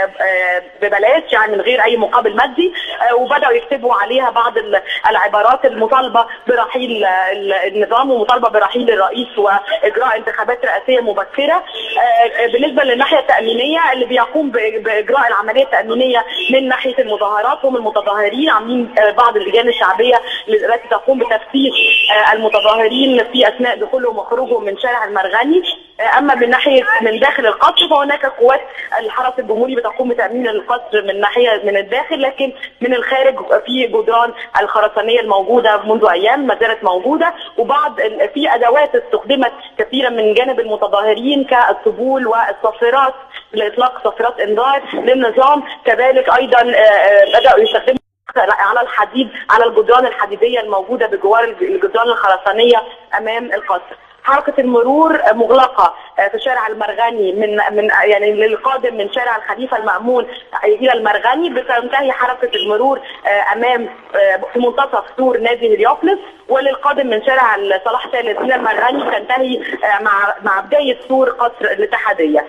آه، ببلاش يعني من غير اي مقابل مادي آه، وبداوا يكتبوا عليها بعض ال- العبارات المطالبه برحيل آه، ال- النظام ومطالبه برحيل الرئيس واجراء انتخابات رئاسيه مبكره آه، بالنسبه للناحيه التامينيه اللي بيقوم ب- باجراء العمليه التامينيه من ناحيه المظاهرات هم المتظاهرين عاملين آه، بعض اللجان الشعبيه التي تقوم بتفتيش آه، المتظاهرين في اثناء دخولهم وخروجهم من شارع المرغني آه، اما من ناحيه من داخل القصر فهناك قوات الحرس الجمهوري بتقوم بتامين القصر من ناحيه من الداخل لكن من الخارج في جدران الخرسانيه الموجوده منذ ايام ما زالت موجوده وبعض ال- في ادوات استخدمت كثيرا من جانب المتظاهرين كالطبول والصافرات لاطلاق صافرات انذار للنظام كذلك ايضا آه، آه، بداوا يستخدموا على الحديد على الجدران الحديديه الموجوده بجوار الج- الجدران الخرسانيه امام القصر حركه المرور مغلقه آه، في شارع المرغني من من يعني للقادم من شارع الخليفه المامون الى المرغني بتنتهي حركه المرور آه، امام آه، في منتصف سور نادي هليوبلس وللقادم من شارع صلاح ثالث الى المرغني تنتهي آه، مع مع بدايه سور قصر الاتحاديه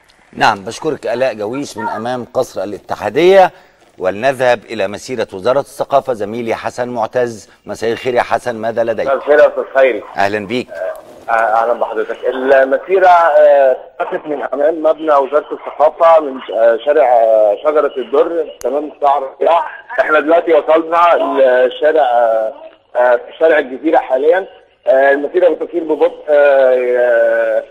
نعم بشكرك آلاء جويش من أمام قصر الاتحادية ولنذهب إلى مسيرة وزارة الثقافة زميلي حسن معتز مساء الخير يا حسن ماذا لديك؟ مساء الخير يا استاذ خيري أهلا بيك آه، اهلا بحضرتك المسيره آه، اتت من امام مبنى وزاره الثقافه من آه، شارع آه، شجره الدر تمام الساعه الرابعه احنا دلوقتي وصلنا لشارع آه، آه، في شارع الجزيره حاليا آه، المسيره بتسير ببطء آه، آه،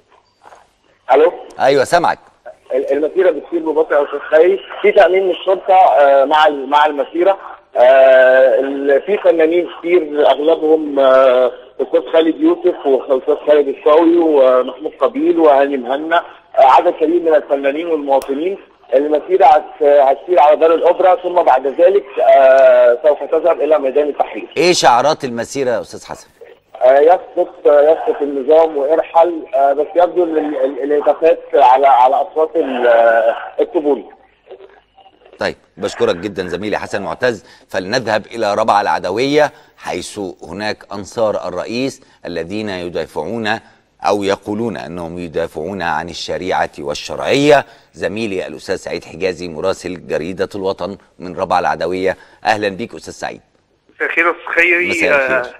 الو أيوة سامعك المسيره بتسير ببطء يا استاذ خيري في تامين من الشرطه آه، مع مع المسيره آه، ال- في فنانين كتير اغلبهم آه، استاذ خالد يوسف واستاذ خالد الصاوي ومحمود قبيل وهاني مهنا آه، عدد كبير من الفنانين والمواطنين المسيره هت- هتسير على دار الاوبرا ثم بعد ذلك آه، سوف تذهب الى ميدان التحرير إيه شعارات المسيرة يا أستاذ حسن؟ آه، يسقط آه، يسقط النظام وارحل آه، بس يبدو ان ال- ال- الهتافات على على اصوات ال- آه، الطبول طيب بشكرك جدا زميلي حسن معتز فلنذهب إلى ربع العدوية حيث هناك أنصار الرئيس الذين يدافعون أو يقولون أنهم يدافعون عن الشريعة والشرعية زميلي الأستاذ سعيد حجازي مراسل جريدة الوطن من ربع العدوية أهلا بك أستاذ سعيد مساء الخير يا استاذ خيري مساء الخير. آه،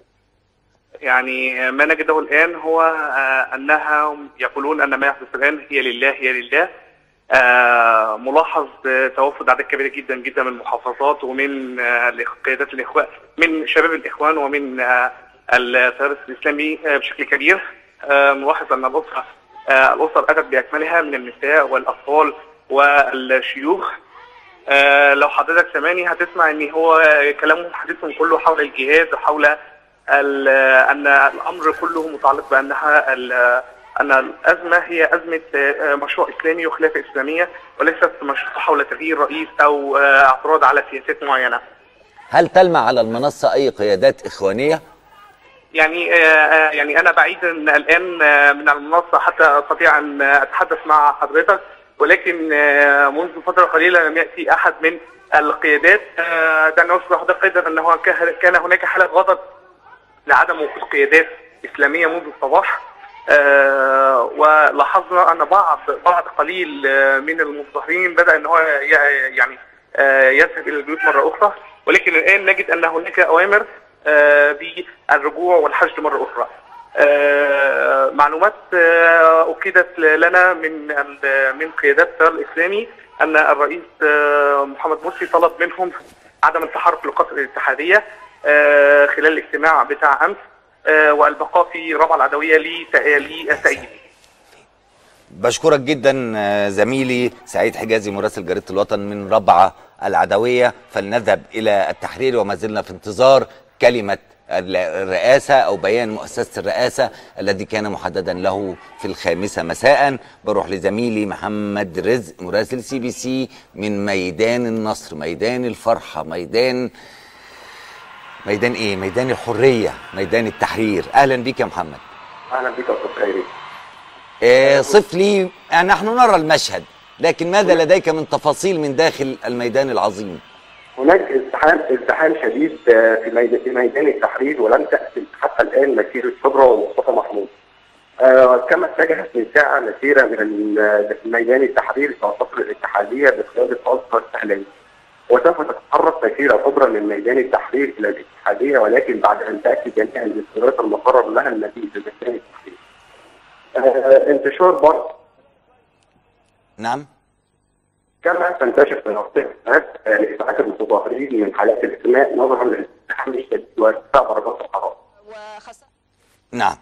يعني ما نجده الان هو آه، انها يقولون ان ما يحدث الان هي لله هي لله آه، ملاحظ آه، توافد اعداد كبيره جدا جدا من المحافظات ومن آه، الإخ- قيادات الاخوان من شباب الاخوان ومن آه، التيار الاسلامي آه، بشكل كبير آه، نلاحظ ان الاسره آه، الاسر اتت باكملها من النساء والاطفال والشيوخ آه، لو حضرتك سامعني هتسمع ان هو كلامهم حديثهم كله حول الجهاد وحول ال- ان الامر كله متعلق بانها ال- ان الازمه هي ازمه آه، مشروع اسلامي وخلافه اسلاميه وليست مشروع حول تغيير رئيس او آه، اعتراض على سياسات معينه. هل تلمع على المنصة أي قيادات إخوانية؟ يعني آه، آه، يعني انا بعيد إن الان آه، من المنصه حتى استطيع ان آه، اتحدث مع حضرتك ولكن آه، منذ فتره قليله لم ياتي احد من القيادات آه، دعني اذكر لحضرتك ايضا انه كه- كان هناك حاله غضب لعدم وجود قيادات اسلاميه منذ الصباح آه، ولاحظنا ان بعض بعض قليل آه، من المتظاهرين بدا ان هو ي- يعني آه، يذهب الى البيوت مره اخرى ولكن الان نجد ان هناك اوامر آه، بالرجوع والحشد مره اخرى. آه، معلومات آه، اكدت لنا من ال- من قيادات التيار الاسلامي ان الرئيس آه، محمد مرسي طلب منهم عدم التحرك لقصر الاتحاديه آه، خلال الاجتماع بتاع امس آه، والبقاء في ربع العدويه لت- لتأييده. بشكرك جدا آه، زميلي سعيد حجازي مراسل جريدة الوطن من ربعة العدوية فلنذهب إلى التحرير وما زلنا في انتظار كلمة ال- الرئاسة أو بيان مؤسسة الرئاسة الذي كان محددا له في الخامسة مساء بروح لزميلي محمد رزق مراسل سي بي سي من ميدان النصر ميدان الفرحة ميدان ميدان ايه ميدان الحريه ميدان التحرير اهلا بيك يا محمد اهلا بك يا استاذ خيري آه، صف لي آه، نحن نرى المشهد لكن ماذا لديك من تفاصيل من داخل الميدان العظيم هناك ازدحام ازدحام شديد آه، في ميدان في ميدان التحرير ولم تأتي حتى الان مسيره شبرا ومصطفى محمود. آه، كما اتجهت من ساعه مسيره من ال- ميدان التحرير الى قصر الاتحاديه بقياده اصفر السهلاني. وسوف تتحرك مسيره كبرى من ميدان التحرير الى الاتحاديه ولكن بعد ان تاتي جميع المسيرات المقرر لها المزيد في ميدان التحرير. آه، انتشار برضه نعم كما تنتشر في مناطق لإبعاد المتظاهرين من حالات الإغماء نظرا للازدحام الشديد وارتفاع درجات الحرارة. نعم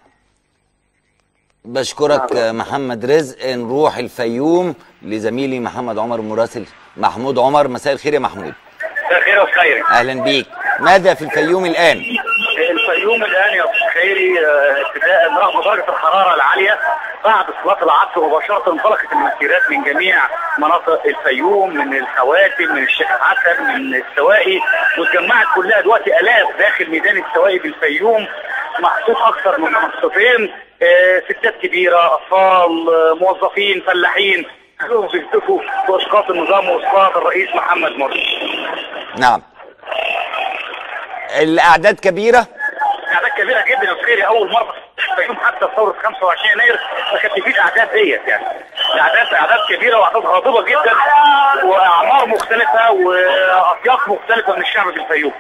بشكرك آه، محمد رزق نروح الفيوم لزميلي محمد عمر مراسل محمود عمر مساء الخير يا محمود مساء الخير يا أستاذ خيري اهلا بيك ماذا في الفيوم الان الفيوم الان يا استاذ خيري آه، ابتداء رغم درجه الحراره العاليه بعد صلاه العصر مباشره انطلقت المسيرات من جميع مناطق الفيوم من الخواتم من الشيخ حسن من السواقي واتجمعت كلها دلوقتي الاف داخل ميدان السواقي بالفيوم محطوط اكثر من منصتين آه، ستات كبيره اطفال آه، موظفين فلاحين كلهم بيهتفوا باسقاط النظام واسقاط الرئيس محمد مرسي نعم الاعداد كبيره اعداد كبيره جدا يا خيري اول مره في الفيوم حتى في ثوره 25 يناير ما كانش فيه الاعداد ديت يعني الاعداد اعداد كبيره واعداد غاضبه جدا واعمار مختلفه واطياف مختلفه من الشعب في الفيوم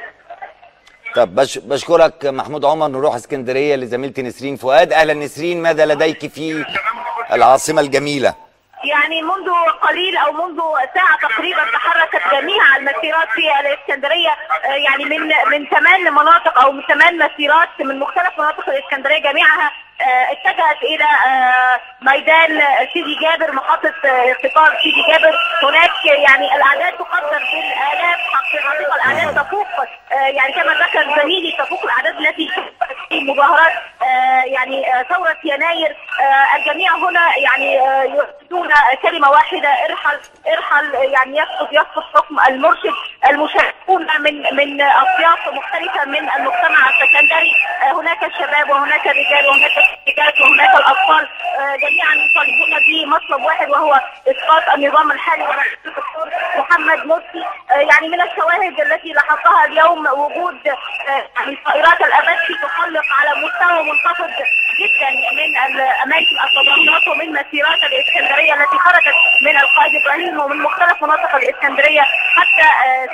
طب بش بشكرك محمود عمر نروح اسكندريه لزميلتي نسرين فؤاد اهلا نسرين ماذا لديك في العاصمه الجميله يعني منذ قليل او منذ ساعه تقريبا تحركت جميع المسيرات في الاسكندريه آه، يعني من من ثمان مناطق او من ثمان مسيرات من مختلف مناطق الاسكندريه جميعها آه، اتجهت الى آه، ميدان سيدي جابر محطه آه، قطار سيدي جابر هناك يعني الاعداد تقدر بالالاف حقيقه الاعداد تفوق آه، يعني كما ذكر زميلي تفوق الاعداد التي في مظاهرات آه، يعني آه، ثوره يناير آه، الجميع هنا يعني آه، يرددون كلمه واحده ارحل ارحل يعني يسقط يسقط حكم المرشد المشاركون من من اطياف مختلفه من المجتمع السكندري آه، هناك الشباب وهناك الرجال وهناك السيدات وهناك الاطفال آه، جميعا يطالبون بمطلب واحد وهو اسقاط النظام الحالي ورئيس الدكتور محمد مرسي آه، يعني من الشواهد التي لاحظتها اليوم وجود آه، يعني طائرات الاباتشي تحلق على مستوى منخفض جدا من الاماكن التظاهرات ومن مسيرات الاسكندريه التي خرجت من القائد ابراهيم ومن مختلف مناطق الاسكندريه حتى آه،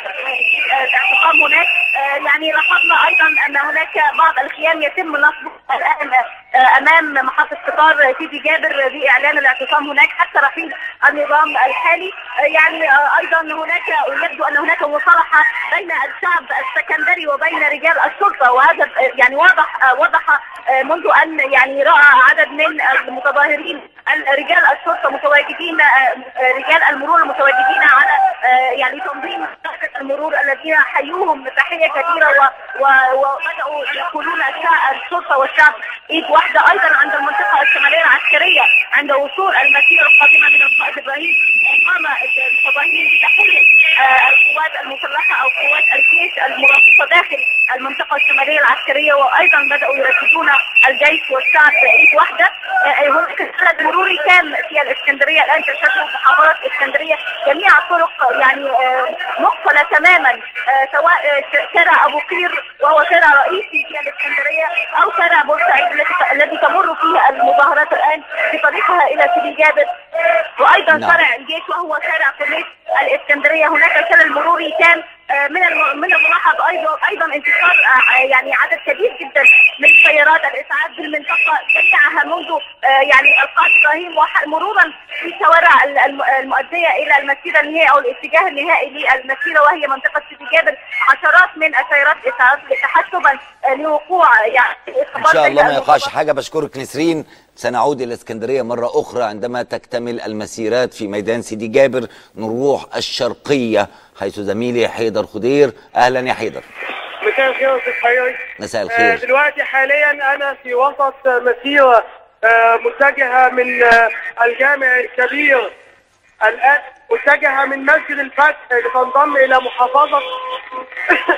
آه، الاعتصام هناك آه، يعني لاحظنا ايضا ان هناك بعض الخيام يتم نصبها الان آه، امام محطه قطار سيدي جابر باعلان الاعتصام هناك حتى رحيل النظام الحالي آه، يعني آه، ايضا هناك يبدو ان هناك مصالحه بين الشعب السكندري وبين رجال الشرطه وهذا آه، يعني واضح آه، وضح آه، منذ ان يعني راى عدد من المتظاهرين رجال الشرطه متواجدين آه، آه، رجال المرور المتواجدين على آه، يعني تنظيم حركه المرور الذين حيوهم تحيه كبيره و- و- وبداوا يدخلون الشع- الشرطه والشعب ايد واحده ايضا عند المنطقه الشماليه العسكريه عند وصول المسيره القادمه من القائد ابراهيم قام المتظاهرين بتحيه آه، القوات المسلحه او قوات الجيش المرافقه داخل المنطقه الشماليه العسكريه وايضا بداوا يركزون الجيش والشعب ايد واحده آه، هناك سند مروري تام في الاسكندريه الان تشهد محافظه اسكندريه جميع الطرق يعني آه، مقفله تماما آه، سواء آه، شارع ابو قير وهو شارع رئيسي في الاسكندريه او شارع بورسعيد الذي الذي تمر فيه المظاهرات الان في طريقها الى سيدي جابر وايضا نعم. شارع الجيش وهو شارع كورنيش الاسكندريه هناك شلل مروري تام آه، من الم- من الملاحظ ايضا ايضا انتشار آه، يعني عدد كبير جدا من سيارات الاسعاف بالمنطقه جميعها منذ آه، يعني القائد ابراهيم وح- مرورا في شوارع ال- الم- المؤديه الى المسيره النهائيه او الاتجاه النهائي للمسيره وهي منطقه سيدي جابر عشرات من السيارات الاسعاف تحسبا آه، لوقوع يعني ان شاء الله ما يقعش حاجه بشكرك نسرين سنعود الى اسكندريه مره اخرى عندما تكتمل المسيرات في ميدان سيدي جابر نروح الشرقيه حيث زميلي حيدر خضير اهلا يا حيدر مساء الخير يا استاذ خيري مساء آه، الخير دلوقتي حاليا انا في وسط مسيره آه، متجهه من آه، الجامع الكبير الان متجهه من مسجد الفتح لتنضم الى محافظه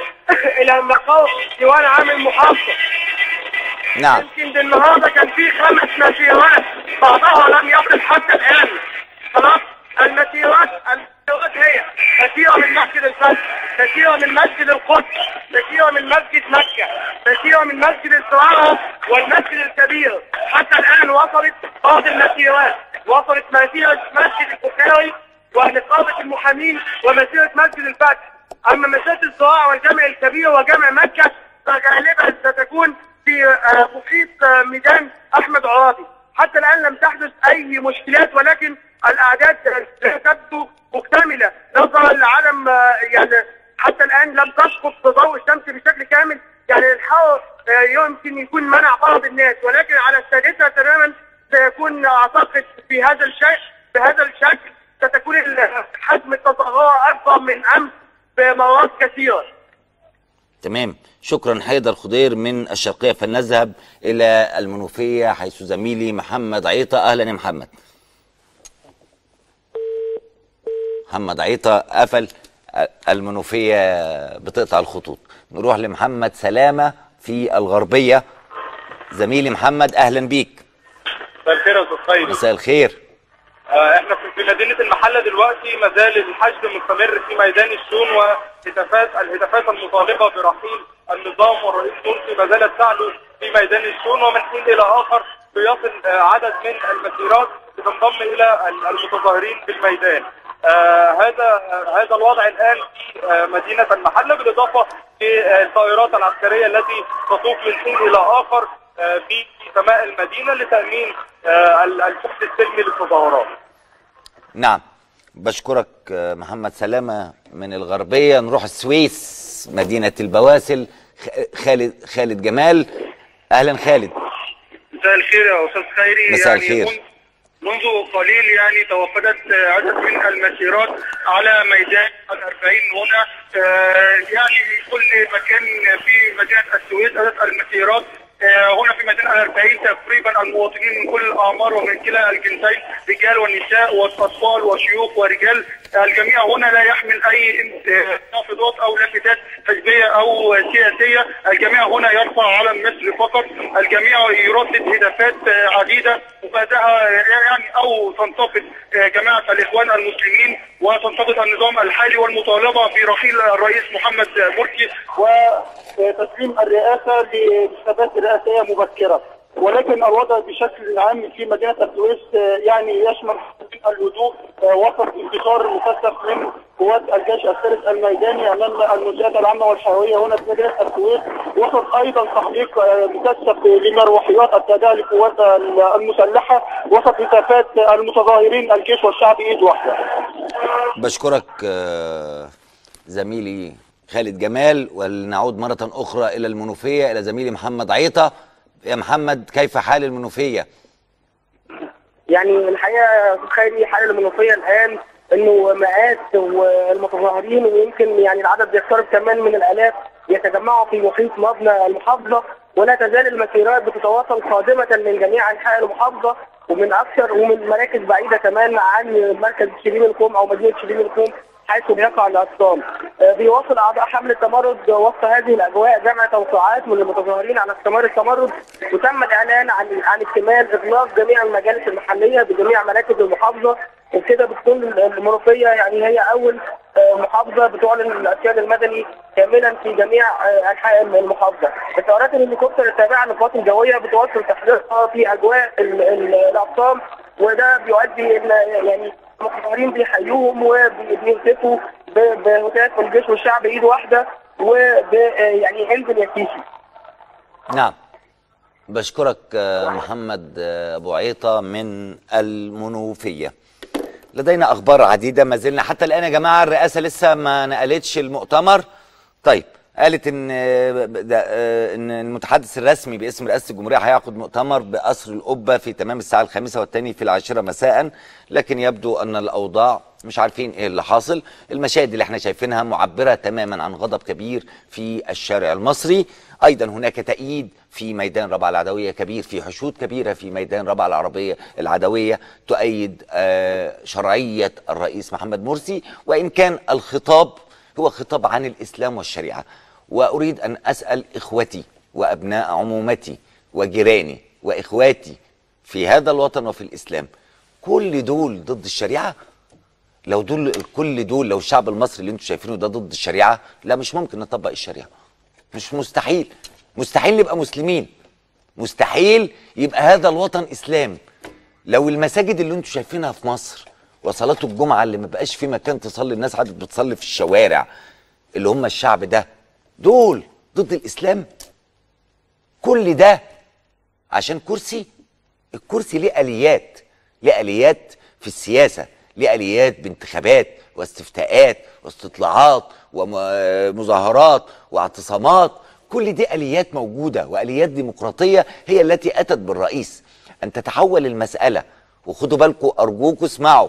الى مقام ديوان عام المحافظه نعم يمكن النهارده كان في خمس مسيرات بعضها لم يصل حتى الان خلاص المسيرات المسيرات هي مسيره من مسجد الفتح مسيره من مسجد القدس مسيره من مسجد مكه مسيره من مسجد الزراعه والمسجد الكبير حتى الان وصلت بعض المسيرات وصلت مسيره مسجد البخاري ونقابه المحامين ومسيره مسجد الفتح اما مسيره الزراعه والجامع الكبير وجامع مكه فغالبا ستكون في آه، محيط آه، ميدان احمد عرابي حتى الان لم تحدث اي مشكلات ولكن الاعداد آه، تبدو مكتمله نظرا لعدم آه، يعني حتى الان لم تسقط ضوء الشمس بشكل كامل يعني الحر آه، يمكن يكون منع بعض الناس ولكن على السادسه تماما سيكون اعتقد في هذا الشيء بهذا الشكل ستكون ال- حجم التظاهره اكبر من امس بمرات كثيره تمام شكرا حيدر خضير من الشرقية فلنذهب إلى المنوفية حيث زميلي محمد عيطة أهلا يا محمد محمد عيطة قفل المنوفية بتقطع الخطوط نروح لمحمد سلامة في الغربية زميلي محمد أهلا بيك مساء الخير يا استاذ خيري مساء الخير آه، احنا في- في مدينه المحله دلوقتي ما زال الحشد مستمر في ميدان الشون وهتافات الهتافات المطالبه برحيل النظام والرئيس مرسي ما زالت تعلو في ميدان الشون ومن حين الى اخر بيصل آه، عدد من المسيرات بتنضم الى ال- المتظاهرين في الميدان. آه هذا آه هذا الوضع الان في آه مدينه المحله بالاضافه للطائرات العسكريه التي تطوف من حين الى اخر آه في سماء المدينه لتامين آه ال- الحشد السلمي للتظاهرات. نعم بشكرك آه، محمد سلامة من الغربية نروح السويس مدينة البواسل خ- خالد خالد جمال أهلا خالد مساء الخير يا استاذ خيري مساء يعني الخير. من- منذ قليل يعني توقدت آه، عدد من المسيرات على ميدان الأربعين هنا آه، يعني في كل مكان في مدينة السويس عدد المسيرات آه، هنا في ميدان الأربعين تقريبا المواطنين من كل الأعمار ومن كلا الجنسين رجال ونساء وأطفال وشيوخ ورجال الجميع هنا لا يحمل أي آه، نافضات أو لافتات حزبية أو سياسية الجميع هنا يرفع علم مصر فقط الجميع يردد هتافات آه، عديدة وبعدها يعني او تنتقد آه، جماعه الاخوان المسلمين وتنتقد النظام الحالي والمطالبه برحيل الرئيس محمد مرسي وتسليم الرئاسه لانتخابات رئاسيه مبكره ولكن الوضع بشكل عام في مدينه السويس آه، يعني يشمل الهدوء آه، وسط انتصار مكثف من قوات الجيش الثالث الميداني امام المنشات العامه والحيويه هنا في مدينه السويس وسط ايضا تحقيق آه، مكثف لمروحيات التابعه للقوات المسلحه وسط هتافات المتظاهرين الجيش والشعب ايد واحده. بشكرك آه، زميلي خالد جمال ولنعود مرة أخرى إلى المنوفية إلى زميلي محمد عيطة يا محمد كيف حال المنوفية؟ يعني الحقيقه يا استاذ خيري حال المنوفيه الان انه مئات المتظاهرين ويمكن يعني العدد بيقترب كمان من الالاف يتجمعوا في محيط مبنى المحافظه ولا تزال المسيرات بتتواصل قادمه من جميع انحاء المحافظه ومن اكثر ومن مراكز بعيده كمان عن مركز شبين الكوم او مدينه شبين الكوم حيث بيقع الاعتصام. آه، بيواصل اعضاء حمله التمرد وسط هذه الاجواء جمع توقيعات من المتظاهرين على استمرار التمرد وتم الاعلان عن عن اكتمال اغلاق جميع المجالس المحليه بجميع مراكز المحافظه وبكده بتكون المنوفيه يعني هي اول آه، محافظه بتعلن الارشاد المدني كاملا في جميع آه، انحاء المحافظه. الطيارات الهليكوبتر التابعه للقوات الجويه بتواصل تحريرها في اجواء ال- ال- الاعتصام وده بيؤدي الى يعني المتظاهرين بيحيوهم وبيهتفوا ب- بهتاف الجيش والشعب ايد واحده وب يعني انزل يا سيسي. نعم بشكرك آه، محمد آه، أبو عيطة من المنوفية لدينا أخبار عديدة ما زلنا حتى الآن يا جماعة الرئاسة لسه ما نقلتش المؤتمر طيب قالت ان آه، ده، آه، ان المتحدث الرسمي باسم رئاسه الجمهوريه هيعقد مؤتمر بقصر القبه في تمام الساعه الخامسه والثاني في العاشره مساء لكن يبدو ان الاوضاع مش عارفين ايه اللي حاصل المشاهد اللي احنا شايفينها معبره تماما عن غضب كبير في الشارع المصري ايضا هناك تأييد في ميدان ربع العدويه كبير في حشود كبيره في ميدان ربع العربيه العدويه تؤيد آه، شرعيه الرئيس محمد مرسي وان كان الخطاب هو خطاب عن الاسلام والشريعه واريد ان اسال اخوتي وابناء عمومتي وجيراني واخواتي في هذا الوطن وفي الاسلام كل دول ضد الشريعه لو دول كل دول لو الشعب المصري اللي انتم شايفينه ده ضد الشريعه لا مش ممكن نطبق الشريعه مش مستحيل مستحيل نبقى مسلمين مستحيل يبقى هذا الوطن اسلام لو المساجد اللي انتم شايفينها في مصر وصلاه الجمعه اللي ما بقاش في مكان تصلي الناس قعدت بتصلي في الشوارع اللي هم الشعب ده دول ضد الاسلام كل ده عشان كرسي الكرسي ليه اليات ليه اليات في السياسه ليه اليات بانتخابات واستفتاءات واستطلاعات ومظاهرات واعتصامات كل دي اليات موجوده واليات ديمقراطيه هي التي اتت بالرئيس ان تتحول المساله وخدوا بالكم ارجوكم اسمعوا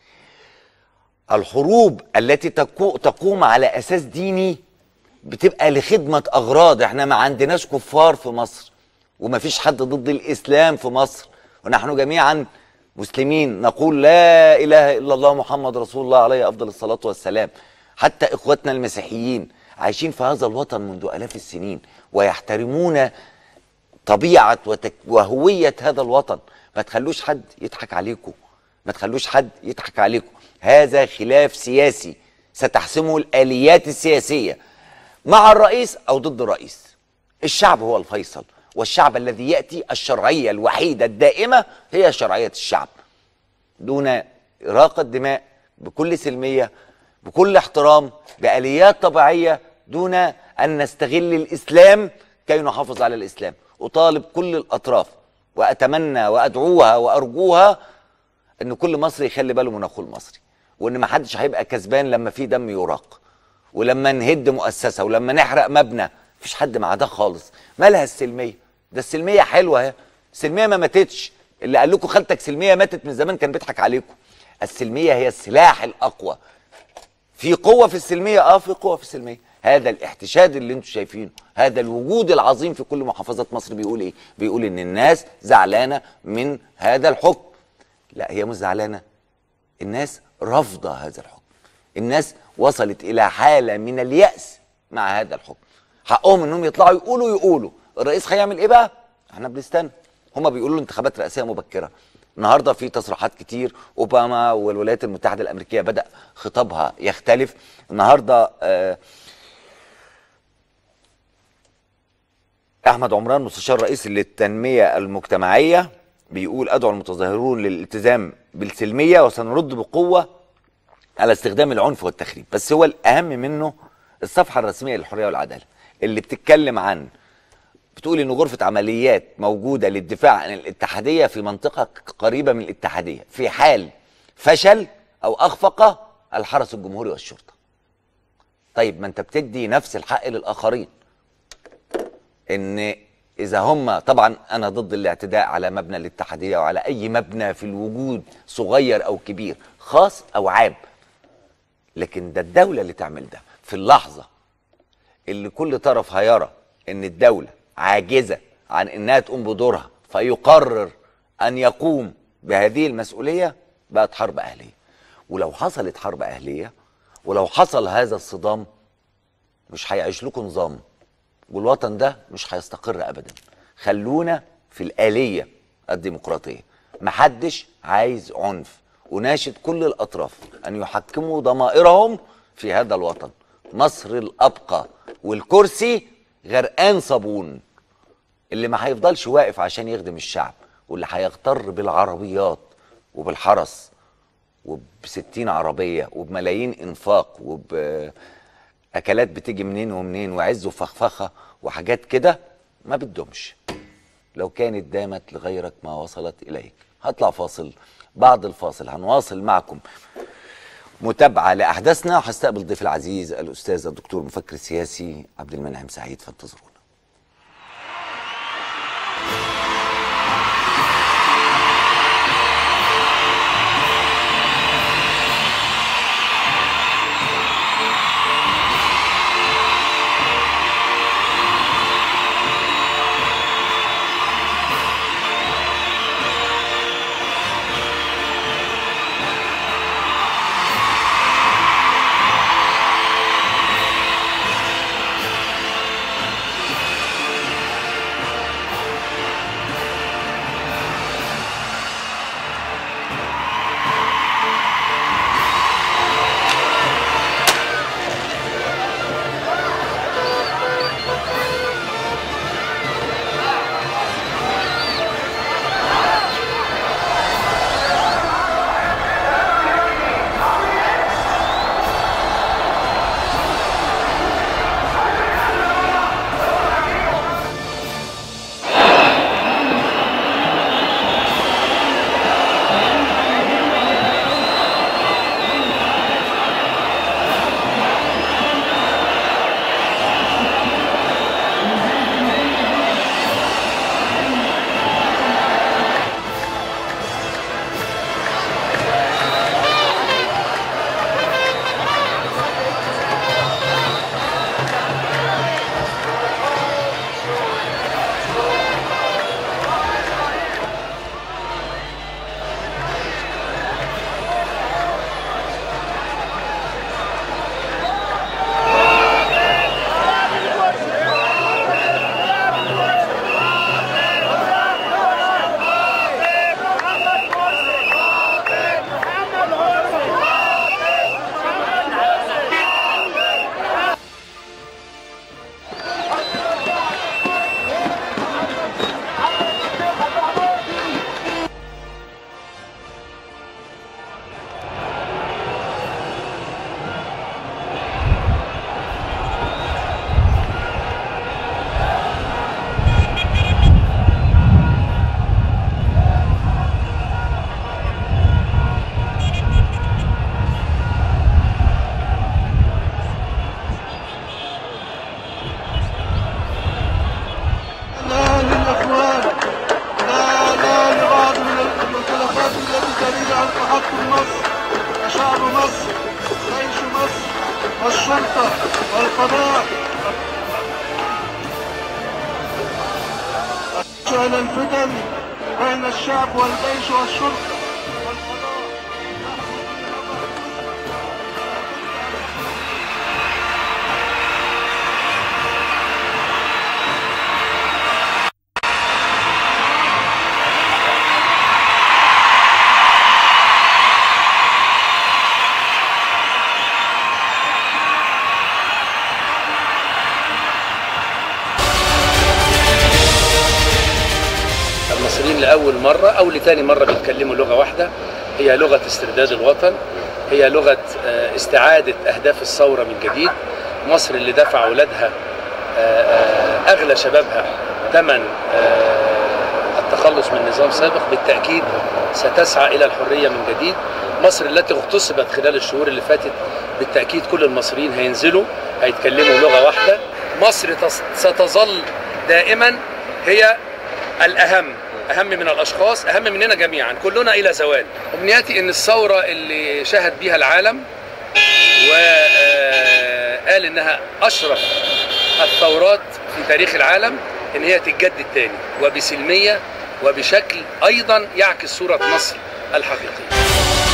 الحروب التي تقو- تقوم على اساس ديني بتبقى لخدمه اغراض احنا ما عندناش كفار في مصر وما فيش حد ضد الاسلام في مصر ونحن جميعا مسلمين نقول لا اله الا الله محمد رسول الله عليه افضل الصلاه والسلام حتى اخواتنا المسيحيين عايشين في هذا الوطن منذ الاف السنين ويحترمون طبيعه وتك وهويه هذا الوطن ما تخلوش حد يضحك عليكم ما تخلوش حد يضحك عليكم هذا خلاف سياسي ستحسمه الاليات السياسيه مع الرئيس او ضد الرئيس الشعب هو الفيصل والشعب الذي ياتي الشرعيه الوحيده الدائمه هي شرعيه الشعب دون اراقه دماء بكل سلميه بكل احترام باليات طبيعيه دون ان نستغل الاسلام كي نحافظ على الاسلام اطالب كل الاطراف واتمنى وادعوها وارجوها ان كل مصري يخلي باله من اخوه المصري وان ما حدش هيبقى كسبان لما في دم يراق ولما نهد مؤسسه ولما نحرق مبنى مفيش حد مع ده خالص مالها السلميه ده السلميه حلوه اهي السلميه ما ماتتش اللي قال لكم خالتك سلميه ماتت من زمان كان بيضحك عليكم السلميه هي السلاح الاقوى في قوه في السلميه اه في قوه في السلميه هذا الاحتشاد اللي انتم شايفينه هذا الوجود العظيم في كل محافظات مصر بيقول ايه بيقول ان الناس زعلانه من هذا الحكم لا هي مش زعلانه الناس رافضه هذا الحكم الناس وصلت الى حاله من الياس مع هذا الحكم حقهم انهم يطلعوا يقولوا يقولوا الرئيس هيعمل ايه بقى احنا بنستنى هما بيقولوا انتخابات رئاسيه مبكره النهارده في تصريحات كتير اوباما والولايات المتحده الامريكيه بدا خطابها يختلف النهارده آه احمد عمران مستشار رئيس للتنميه المجتمعيه بيقول ادعو المتظاهرون للالتزام بالسلميه وسنرد بقوه على استخدام العنف والتخريب بس هو الاهم منه الصفحه الرسميه للحريه والعداله اللي بتتكلم عن بتقول ان غرفه عمليات موجوده للدفاع عن الاتحاديه في منطقه قريبه من الاتحاديه في حال فشل او اخفق الحرس الجمهوري والشرطه طيب ما انت بتدي نفس الحق للاخرين ان اذا هم طبعا انا ضد الاعتداء على مبنى الاتحاديه وعلى اي مبنى في الوجود صغير او كبير خاص او عام لكن ده الدوله اللي تعمل ده في اللحظه اللي كل طرف هيرى ان الدوله عاجزه عن انها تقوم بدورها فيقرر ان يقوم بهذه المسؤوليه بقت حرب اهليه ولو حصلت حرب اهليه ولو حصل هذا الصدام مش هيعيش لكم نظام والوطن ده مش هيستقر ابدا خلونا في الاليه الديمقراطيه محدش عايز عنف وناشد كل الاطراف ان يحكموا ضمائرهم في هذا الوطن مصر الابقى والكرسي غرقان صابون اللي ما هيفضلش واقف عشان يخدم الشعب واللي هيغتر بالعربيات وبالحرس وبستين عربية وبملايين إنفاق وبأكلات بتيجي منين ومنين وعز وفخفخة وحاجات كده ما بتدومش لو كانت دامت لغيرك ما وصلت إليك هطلع فاصل بعد الفاصل هنواصل معكم متابعة لأحداثنا وهستقبل ضيف العزيز الأستاذ الدكتور مفكر سياسي عبد المنعم سعيد فانتظرونا مصر جيش مصر والشرطة والقضاء شأن الفتن بين الشعب والجيش والشرطة المصريين لأول مرة أو لتاني مرة بيتكلموا لغة واحدة هي لغة استرداد الوطن هي لغة آه، استعادة أهداف الثورة من جديد مصر اللي دفع أولادها آه، آه، أغلى شبابها ثمن آه، التخلص من نظام سابق بالتأكيد ستسعى إلى الحرية من جديد مصر التي اغتصبت خلال الشهور اللي فاتت بالتأكيد كل المصريين هينزلوا هيتكلموا لغة واحدة مصر تص- ستظل دائما هي الأهم أهم من الأشخاص أهم مننا جميعا كلنا إلى زوال أمنياتي أن الثورة اللي شهد بها العالم وقال إنها أشرف الثورات في تاريخ العالم إن هي تتجدد تاني وبسلمية وبشكل أيضا يعكس صورة مصر الحقيقية